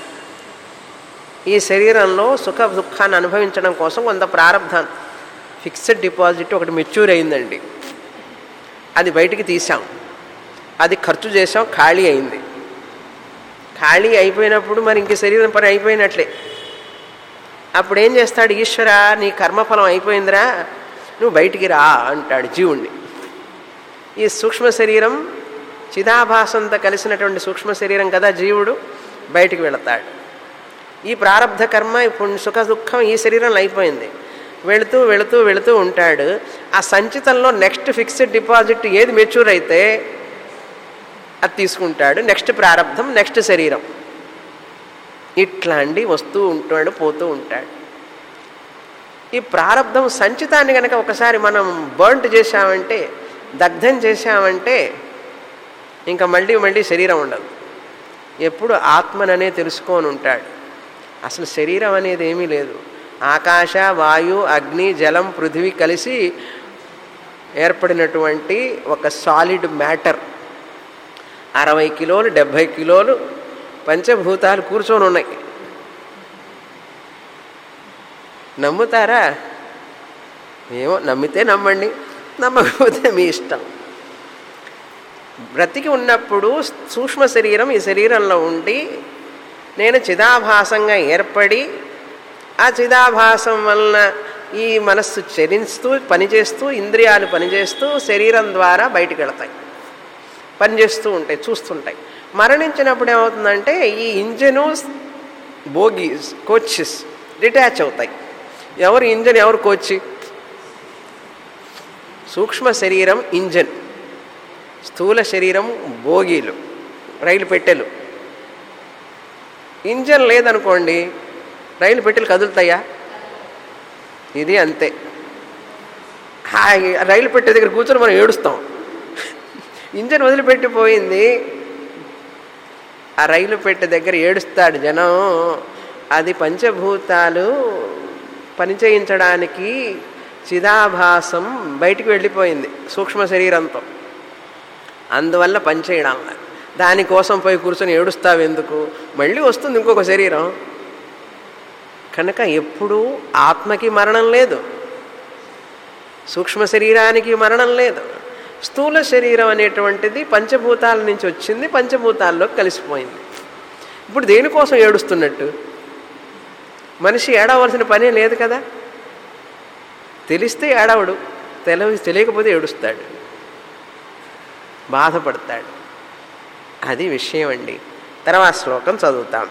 ఈ శరీరంలో సుఖ దుఃఖాన్ని అనుభవించడం కోసం కొంత ప్రారంధం ఫిక్స్డ్ డిపాజిట్ ఒకటి మెచ్యూర్ అయిందండి అది బయటికి తీసాం అది ఖర్చు చేసాం ఖాళీ అయింది ఖాళీ అయిపోయినప్పుడు మరి ఇంక శరీరం పని అయిపోయినట్లే అప్పుడు ఏం చేస్తాడు ఈశ్వర నీ కర్మఫలం అయిపోయిందిరా నువ్వు బయటికి రా అంటాడు జీవుణ్ణి ఈ సూక్ష్మ శరీరం చిదాభాసంతో కలిసినటువంటి సూక్ష్మ శరీరం కదా జీవుడు బయటికి వెళతాడు ఈ ప్రారంధ కర్మ ఇప్పుడు సుఖ దుఃఖం ఈ శరీరంలో అయిపోయింది వెళుతూ వెళుతూ వెళుతూ ఉంటాడు ఆ సంచితంలో నెక్స్ట్ ఫిక్స్డ్ డిపాజిట్ ఏది మెచ్యూర్ అయితే అది తీసుకుంటాడు నెక్స్ట్ ప్రారంధం నెక్స్ట్ శరీరం ఇట్లాంటి వస్తూ ఉంటాడు పోతూ ఉంటాడు ఈ ప్రారంధం సంచితాన్ని కనుక ఒకసారి మనం బర్ంట్ చేశామంటే దగ్ధం చేశామంటే ఇంకా మళ్ళీ మళ్ళీ శరీరం ఉండదు ఎప్పుడు ఆత్మననే తెలుసుకొని ఉంటాడు అసలు శరీరం అనేది ఏమీ లేదు ఆకాశ వాయు అగ్ని జలం పృథివీ కలిసి ఏర్పడినటువంటి ఒక సాలిడ్ మ్యాటర్ అరవై కిలోలు డెబ్భై కిలోలు పంచభూతాలు కూర్చొని ఉన్నాయి నమ్ముతారా ఏమో నమ్మితే నమ్మండి నమ్మకపోతే మీ ఇష్టం బ్రతికి ఉన్నప్పుడు సూక్ష్మ శరీరం ఈ శరీరంలో ఉండి నేను చిదాభాసంగా ఏర్పడి ఆ చిదాభాసం వలన ఈ మనస్సు చరిస్తూ పనిచేస్తూ ఇంద్రియాలు పనిచేస్తూ శరీరం ద్వారా బయటికి వెళతాయి పనిచేస్తూ ఉంటాయి చూస్తుంటాయి మరణించినప్పుడు ఏమవుతుందంటే ఈ ఇంజను బోగీస్ కోచెస్ డిటాచ్ అవుతాయి ఎవరు ఇంజన్ ఎవరు కోచి సూక్ష్మ శరీరం ఇంజన్ స్థూల శరీరం బోగీలు రైలు పెట్టెలు ఇంజన్ లేదనుకోండి రైలు పెట్టెలు కదులుతాయా ఇది అంతే ఆ రైలు పెట్టె దగ్గర కూర్చొని మనం ఏడుస్తాం ఇంజన్ వదిలిపెట్టిపోయింది ఆ రైలు పెట్టె దగ్గర ఏడుస్తాడు జనం అది పంచభూతాలు పనిచేయించడానికి చిదాభాసం బయటికి వెళ్ళిపోయింది సూక్ష్మ శరీరంతో అందువల్ల పనిచేయడం దానికోసం పోయి కూర్చొని ఏడుస్తావు ఎందుకు మళ్ళీ వస్తుంది ఇంకొక శరీరం కనుక ఎప్పుడూ ఆత్మకి మరణం లేదు సూక్ష్మ శరీరానికి మరణం లేదు స్థూల శరీరం అనేటువంటిది పంచభూతాల నుంచి వచ్చింది పంచభూతాల్లో కలిసిపోయింది ఇప్పుడు దేనికోసం ఏడుస్తున్నట్టు మనిషి ఏడవలసిన పనే లేదు కదా తెలిస్తే ఏడవడు తెల తెలియకపోతే ఏడుస్తాడు బాధపడతాడు అది విషయం అండి తర్వాత శ్లోకం చదువుతాం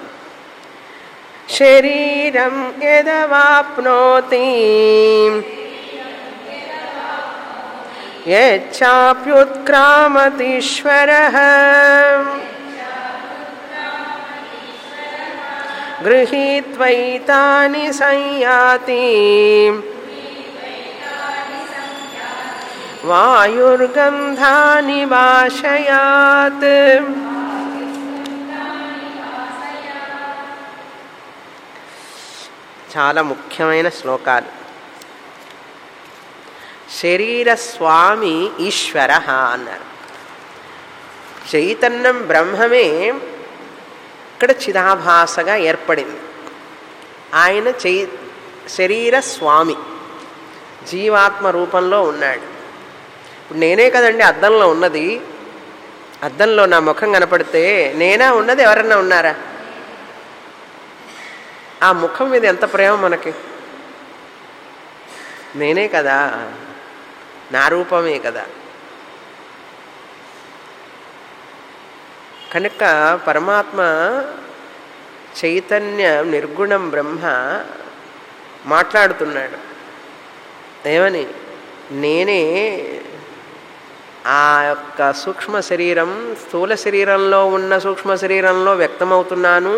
శరీరం యదవాప్నోతి యచ్చాప్యుత్క్రామతీశ్వర గృహీత్వైతాని సంయాతి వాయుర్గంధాని వాశయాత్ చాలా ముఖ్యమైన శ్లోకాలు శరీర స్వామి ఈశ్వర అన్నారు చైతన్యం బ్రహ్మమే ఇక్కడ చిదాభాసగా ఏర్పడింది ఆయన చై శరీర స్వామి జీవాత్మ రూపంలో ఉన్నాడు ఇప్పుడు నేనే కదండి అద్దంలో ఉన్నది అద్దంలో నా ముఖం కనపడితే నేనా ఉన్నది ఎవరన్నా ఉన్నారా ఆ ముఖం మీద ఎంత ప్రేమ మనకి నేనే కదా నా రూపమే కదా కనుక పరమాత్మ చైతన్య నిర్గుణం బ్రహ్మ మాట్లాడుతున్నాడు ఏమని నేనే ఆ యొక్క సూక్ష్మ శరీరం స్థూల శరీరంలో ఉన్న సూక్ష్మ శరీరంలో వ్యక్తమవుతున్నాను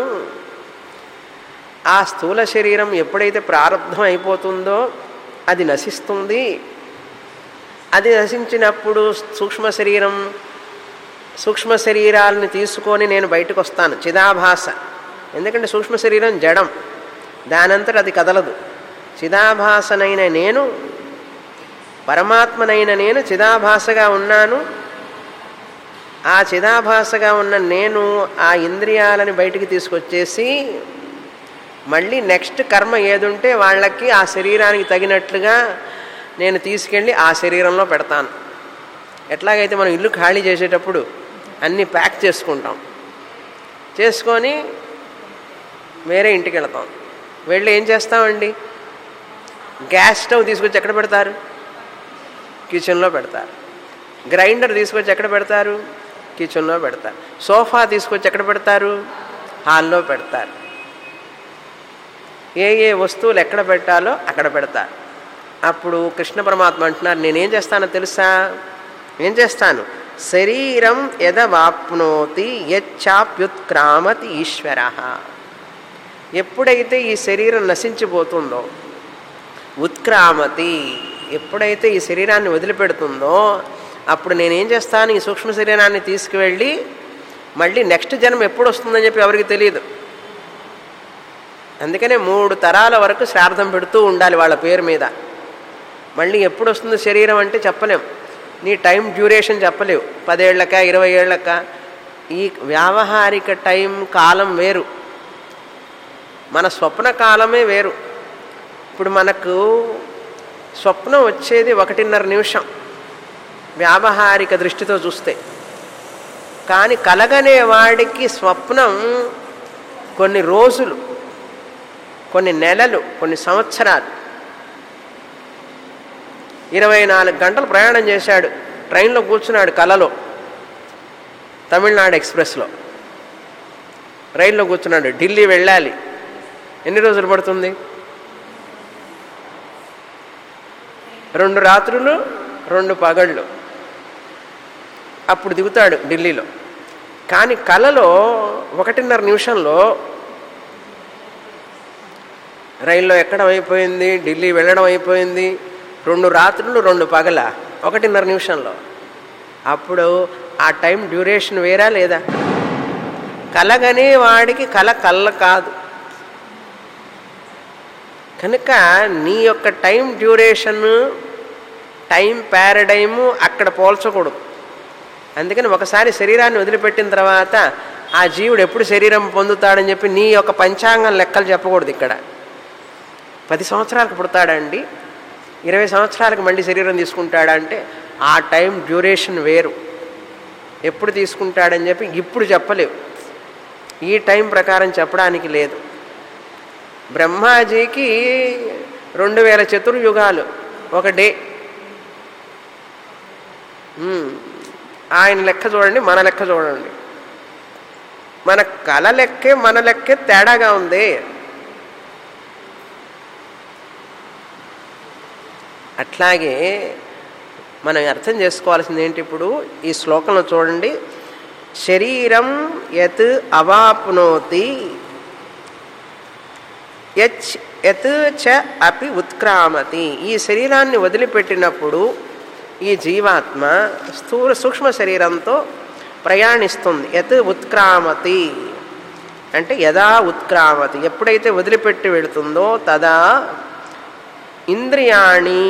ఆ స్థూల శరీరం ఎప్పుడైతే ప్రారంభం అయిపోతుందో అది నశిస్తుంది అది నశించినప్పుడు సూక్ష్మ శరీరం సూక్ష్మ శరీరాలని తీసుకొని నేను బయటకు వస్తాను చిదాభాస ఎందుకంటే సూక్ష్మ శరీరం జడం దానంతట అది కదలదు చిదాభాసనైన నేను పరమాత్మనైన నేను చిదాభాసగా ఉన్నాను ఆ చిదాభాసగా ఉన్న నేను ఆ ఇంద్రియాలని బయటికి తీసుకొచ్చేసి మళ్ళీ నెక్స్ట్ కర్మ ఏదుంటే వాళ్ళకి ఆ శరీరానికి తగినట్లుగా నేను తీసుకెళ్ళి ఆ శరీరంలో పెడతాను ఎట్లాగైతే మనం ఇల్లు ఖాళీ చేసేటప్పుడు అన్నీ ప్యాక్ చేసుకుంటాం చేసుకొని వేరే ఇంటికి వెళతాం వెళ్ళి ఏం చేస్తామండి గ్యాస్ స్టవ్ తీసుకొచ్చి ఎక్కడ పెడతారు కిచెన్లో పెడతారు గ్రైండర్ తీసుకొచ్చి ఎక్కడ పెడతారు కిచెన్లో పెడతారు సోఫా తీసుకొచ్చి ఎక్కడ పెడతారు హాల్లో పెడతారు ఏ ఏ వస్తువులు ఎక్కడ పెట్టాలో అక్కడ పెడతారు అప్పుడు కృష్ణ పరమాత్మ అంటున్నారు నేనేం చేస్తానో తెలుసా ఏం చేస్తాను శరీరం ఎదవాప్నోతి యచ్చాప్యుత్క్రామతి ఈశ్వర ఎప్పుడైతే ఈ శరీరం నశించిపోతుందో ఉత్క్రామతి ఎప్పుడైతే ఈ శరీరాన్ని వదిలిపెడుతుందో అప్పుడు నేనేం చేస్తాను ఈ సూక్ష్మ శరీరాన్ని తీసుకువెళ్ళి మళ్ళీ నెక్స్ట్ జన్మ ఎప్పుడు వస్తుందని చెప్పి ఎవరికి తెలియదు అందుకనే మూడు తరాల వరకు శ్రార్థం పెడుతూ ఉండాలి వాళ్ళ పేరు మీద మళ్ళీ ఎప్పుడు వస్తుంది శరీరం అంటే చెప్పలేం నీ టైం డ్యూరేషన్ చెప్పలేవు పదేళ్లక ఇరవై ఏళ్ళక ఈ వ్యావహారిక టైం కాలం వేరు మన స్వప్న కాలమే వేరు ఇప్పుడు మనకు స్వప్నం వచ్చేది ఒకటిన్నర నిమిషం వ్యావహారిక దృష్టితో చూస్తే కానీ కలగనే వాడికి స్వప్నం కొన్ని రోజులు కొన్ని నెలలు కొన్ని సంవత్సరాలు ఇరవై నాలుగు గంటలు ప్రయాణం చేశాడు ట్రైన్లో కూర్చున్నాడు కలలో తమిళనాడు ఎక్స్ప్రెస్లో రైల్లో కూర్చున్నాడు ఢిల్లీ వెళ్ళాలి ఎన్ని రోజులు పడుతుంది రెండు రాత్రులు రెండు పగళ్ళు అప్పుడు దిగుతాడు ఢిల్లీలో కానీ కలలో ఒకటిన్నర నిమిషంలో రైల్లో ఎక్కడం అయిపోయింది ఢిల్లీ వెళ్ళడం అయిపోయింది రెండు రాత్రులు రెండు పగల ఒకటిన్నర నిమిషంలో అప్పుడు ఆ టైం డ్యూరేషన్ వేరా లేదా కలగనే వాడికి కల కళ్ళ కాదు కనుక నీ యొక్క టైం డ్యూరేషన్ టైం పారడైము అక్కడ పోల్చకూడదు అందుకని ఒకసారి శరీరాన్ని వదిలిపెట్టిన తర్వాత ఆ జీవుడు ఎప్పుడు శరీరం పొందుతాడని చెప్పి నీ యొక్క పంచాంగం లెక్కలు చెప్పకూడదు ఇక్కడ పది సంవత్సరాలకు పుడతాడండి ఇరవై సంవత్సరాలకు మళ్ళీ శరీరం తీసుకుంటాడా అంటే ఆ టైం డ్యూరేషన్ వేరు ఎప్పుడు తీసుకుంటాడని చెప్పి ఇప్పుడు చెప్పలేవు ఈ టైం ప్రకారం చెప్పడానికి లేదు బ్రహ్మాజీకి రెండు వేల చతుర్యుగాలు ఒక డే ఆయన లెక్క చూడండి మన లెక్క చూడండి మన కళ లెక్కే మన లెక్కే తేడాగా ఉంది అట్లాగే మనం అర్థం చేసుకోవాల్సింది ఏంటి ఇప్పుడు ఈ శ్లోకంలో చూడండి శరీరం యత్ అవాప్నోతి యత్ చ అపి ఉత్క్రామతి ఈ శరీరాన్ని వదిలిపెట్టినప్పుడు ఈ జీవాత్మ స్థూల సూక్ష్మ శరీరంతో ప్రయాణిస్తుంది యత్ ఉత్క్రామతి అంటే యదా ఉత్క్రామతి ఎప్పుడైతే వదిలిపెట్టి వెళుతుందో తదా ఇంద్రియాణి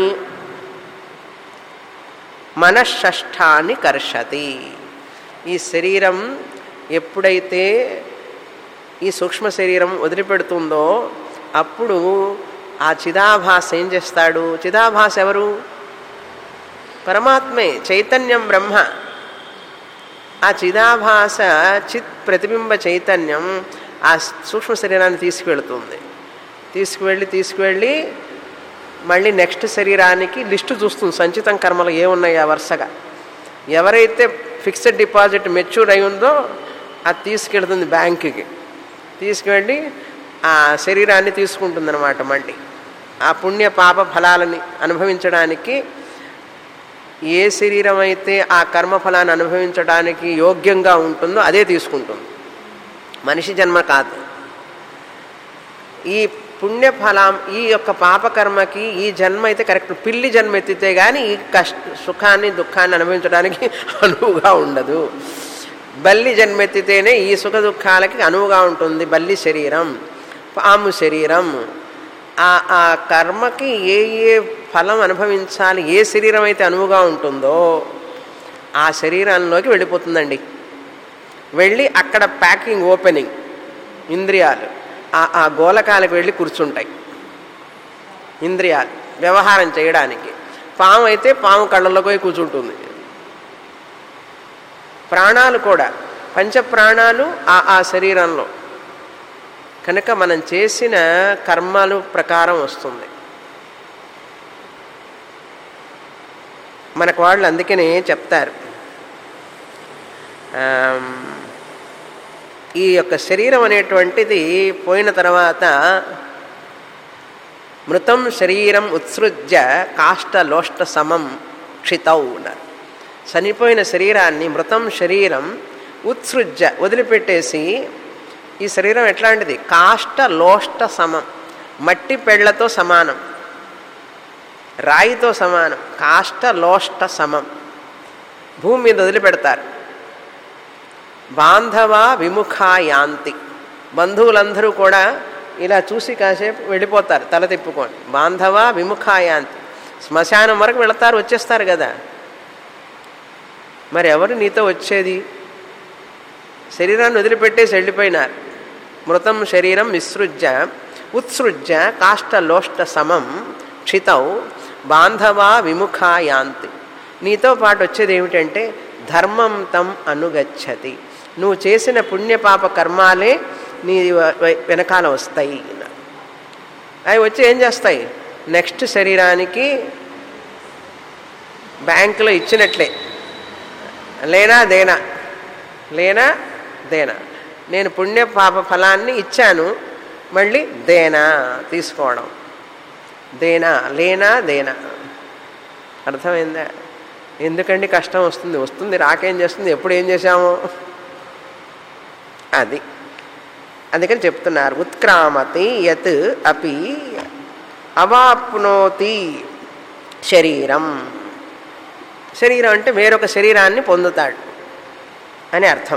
మనషష్ఠాన్ని కర్షతి ఈ శరీరం ఎప్పుడైతే ఈ సూక్ష్మ శరీరం వదిలిపెడుతుందో అప్పుడు ఆ చిదాభాస ఏం చేస్తాడు చిదాభాస ఎవరు పరమాత్మే చైతన్యం బ్రహ్మ ఆ చిదాభాస చిత్ ప్రతిబింబ చైతన్యం ఆ సూక్ష్మ శరీరాన్ని తీసుకువెళుతుంది తీసుకువెళ్ళి తీసుకువెళ్ళి మళ్ళీ నెక్స్ట్ శరీరానికి లిస్టు చూస్తుంది సంచితం కర్మలు ఏమున్నాయా వరుసగా ఎవరైతే ఫిక్స్డ్ డిపాజిట్ మెచ్యూర్ అయి ఉందో అది తీసుకెళ్తుంది బ్యాంకుకి తీసుకువెళ్ళి ఆ శరీరాన్ని తీసుకుంటుందన్నమాట మళ్ళీ ఆ పుణ్య పాప ఫలాలని అనుభవించడానికి ఏ శరీరం అయితే ఆ కర్మఫలాన్ని అనుభవించడానికి యోగ్యంగా ఉంటుందో అదే తీసుకుంటుంది మనిషి జన్మ కాదు ఈ పుణ్యఫలం ఈ యొక్క పాపకర్మకి ఈ జన్మ అయితే కరెక్ట్ పిల్లి జన్మ ఎత్తితే కానీ ఈ కష్ట సుఖాన్ని దుఃఖాన్ని అనుభవించడానికి అనువుగా ఉండదు బల్లి జన్మెత్తితేనే ఈ సుఖ దుఃఖాలకి అనువుగా ఉంటుంది బల్లి శరీరం పాము శరీరం ఆ ఆ కర్మకి ఏ ఏ ఫలం అనుభవించాలి ఏ శరీరం అయితే అనువుగా ఉంటుందో ఆ శరీరంలోకి వెళ్ళిపోతుందండి వెళ్ళి అక్కడ ప్యాకింగ్ ఓపెనింగ్ ఇంద్రియాలు ఆ ఆ గోలకాలకు వెళ్ళి కూర్చుంటాయి ఇంద్రియాలు వ్యవహారం చేయడానికి పాము అయితే పాము కళ్ళలోకి పోయి కూర్చుంటుంది ప్రాణాలు కూడా పంచప్రాణాలు ఆ ఆ శరీరంలో కనుక మనం చేసిన కర్మలు ప్రకారం వస్తుంది మనకు వాళ్ళు అందుకనే చెప్తారు ఈ యొక్క శరీరం అనేటువంటిది పోయిన తర్వాత మృతం శరీరం ఉత్సృజ్య కాష్టలోష్ట సమం క్షితౌ అన్నారు చనిపోయిన శరీరాన్ని మృతం శరీరం ఉత్సృజ్య వదిలిపెట్టేసి ఈ శరీరం ఎట్లాంటిది కాష్ట లోష్ట సమం మట్టి పెళ్లతో సమానం రాయితో సమానం కాష్ట లోష్ట సమం భూమి మీద వదిలిపెడతారు బాంధవ విముఖాయాంతి బంధువులందరూ కూడా ఇలా చూసి కాసేపు వెళ్ళిపోతారు తల తిప్పుకొని బాంధవ విముఖాయాంతి శ్మశానం వరకు వెళతారు వచ్చేస్తారు కదా మరి ఎవరు నీతో వచ్చేది శరీరాన్ని వదిలిపెట్టేసి వెళ్ళిపోయినారు మృతం శరీరం విసృజ్య ఉత్సృజ్య కాష్టలోష్ట సమం క్షితౌ బాంధవా విముఖాయాంతి నీతో పాటు వచ్చేది ఏమిటంటే ధర్మం తం అనుగచ్చతి నువ్వు చేసిన పుణ్యపాప కర్మాలే నీ వెనకాల వస్తాయి అవి వచ్చి ఏం చేస్తాయి నెక్స్ట్ శరీరానికి బ్యాంకులో ఇచ్చినట్లే లేనా దేనా లేనా దేనా నేను పుణ్య పాప ఫలాన్ని ఇచ్చాను మళ్ళీ దేనా తీసుకోవడం దేనా లేనా దేనా అర్థమైందా ఎందుకండి కష్టం వస్తుంది వస్తుంది రాకేం చేస్తుంది ఎప్పుడు ఏం చేశాము అది అందుకని చెప్తున్నారు ఉత్క్రామతి యత్ అపి అవాప్నోతి శరీరం శరీరం అంటే వేరొక శరీరాన్ని పొందుతాడు అని అర్థం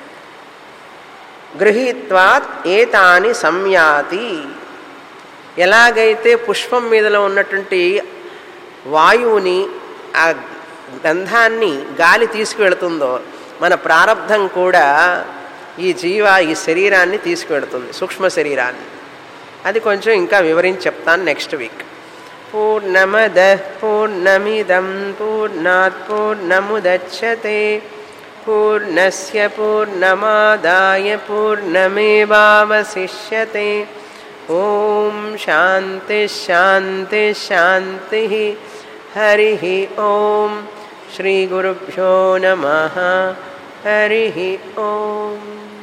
గృహీత్వా ఏతాని సంయాతి ఎలాగైతే పుష్పం మీదలో ఉన్నటువంటి వాయువుని ఆ గంధాన్ని గాలి తీసుకువెళుతుందో మన ప్రారంధం కూడా ఈ జీవ ఈ శరీరాన్ని తీసుకువెళుతుంది సూక్ష్మ శరీరాన్ని అది కొంచెం ఇంకా వివరించి చెప్తాను నెక్స్ట్ వీక్ పూర్ణమద పూర్ణమిదం పూర్ణాత్ పూర్ణముదచ్చతే పూర్ణస్య పూర్ణమాదాయ పూర్ణమేవావశిష్యతే ఓం శాంతి శాంతి శాంతి హరి ఓం శ్రీ గురుభ్యో నమ హరి ఓం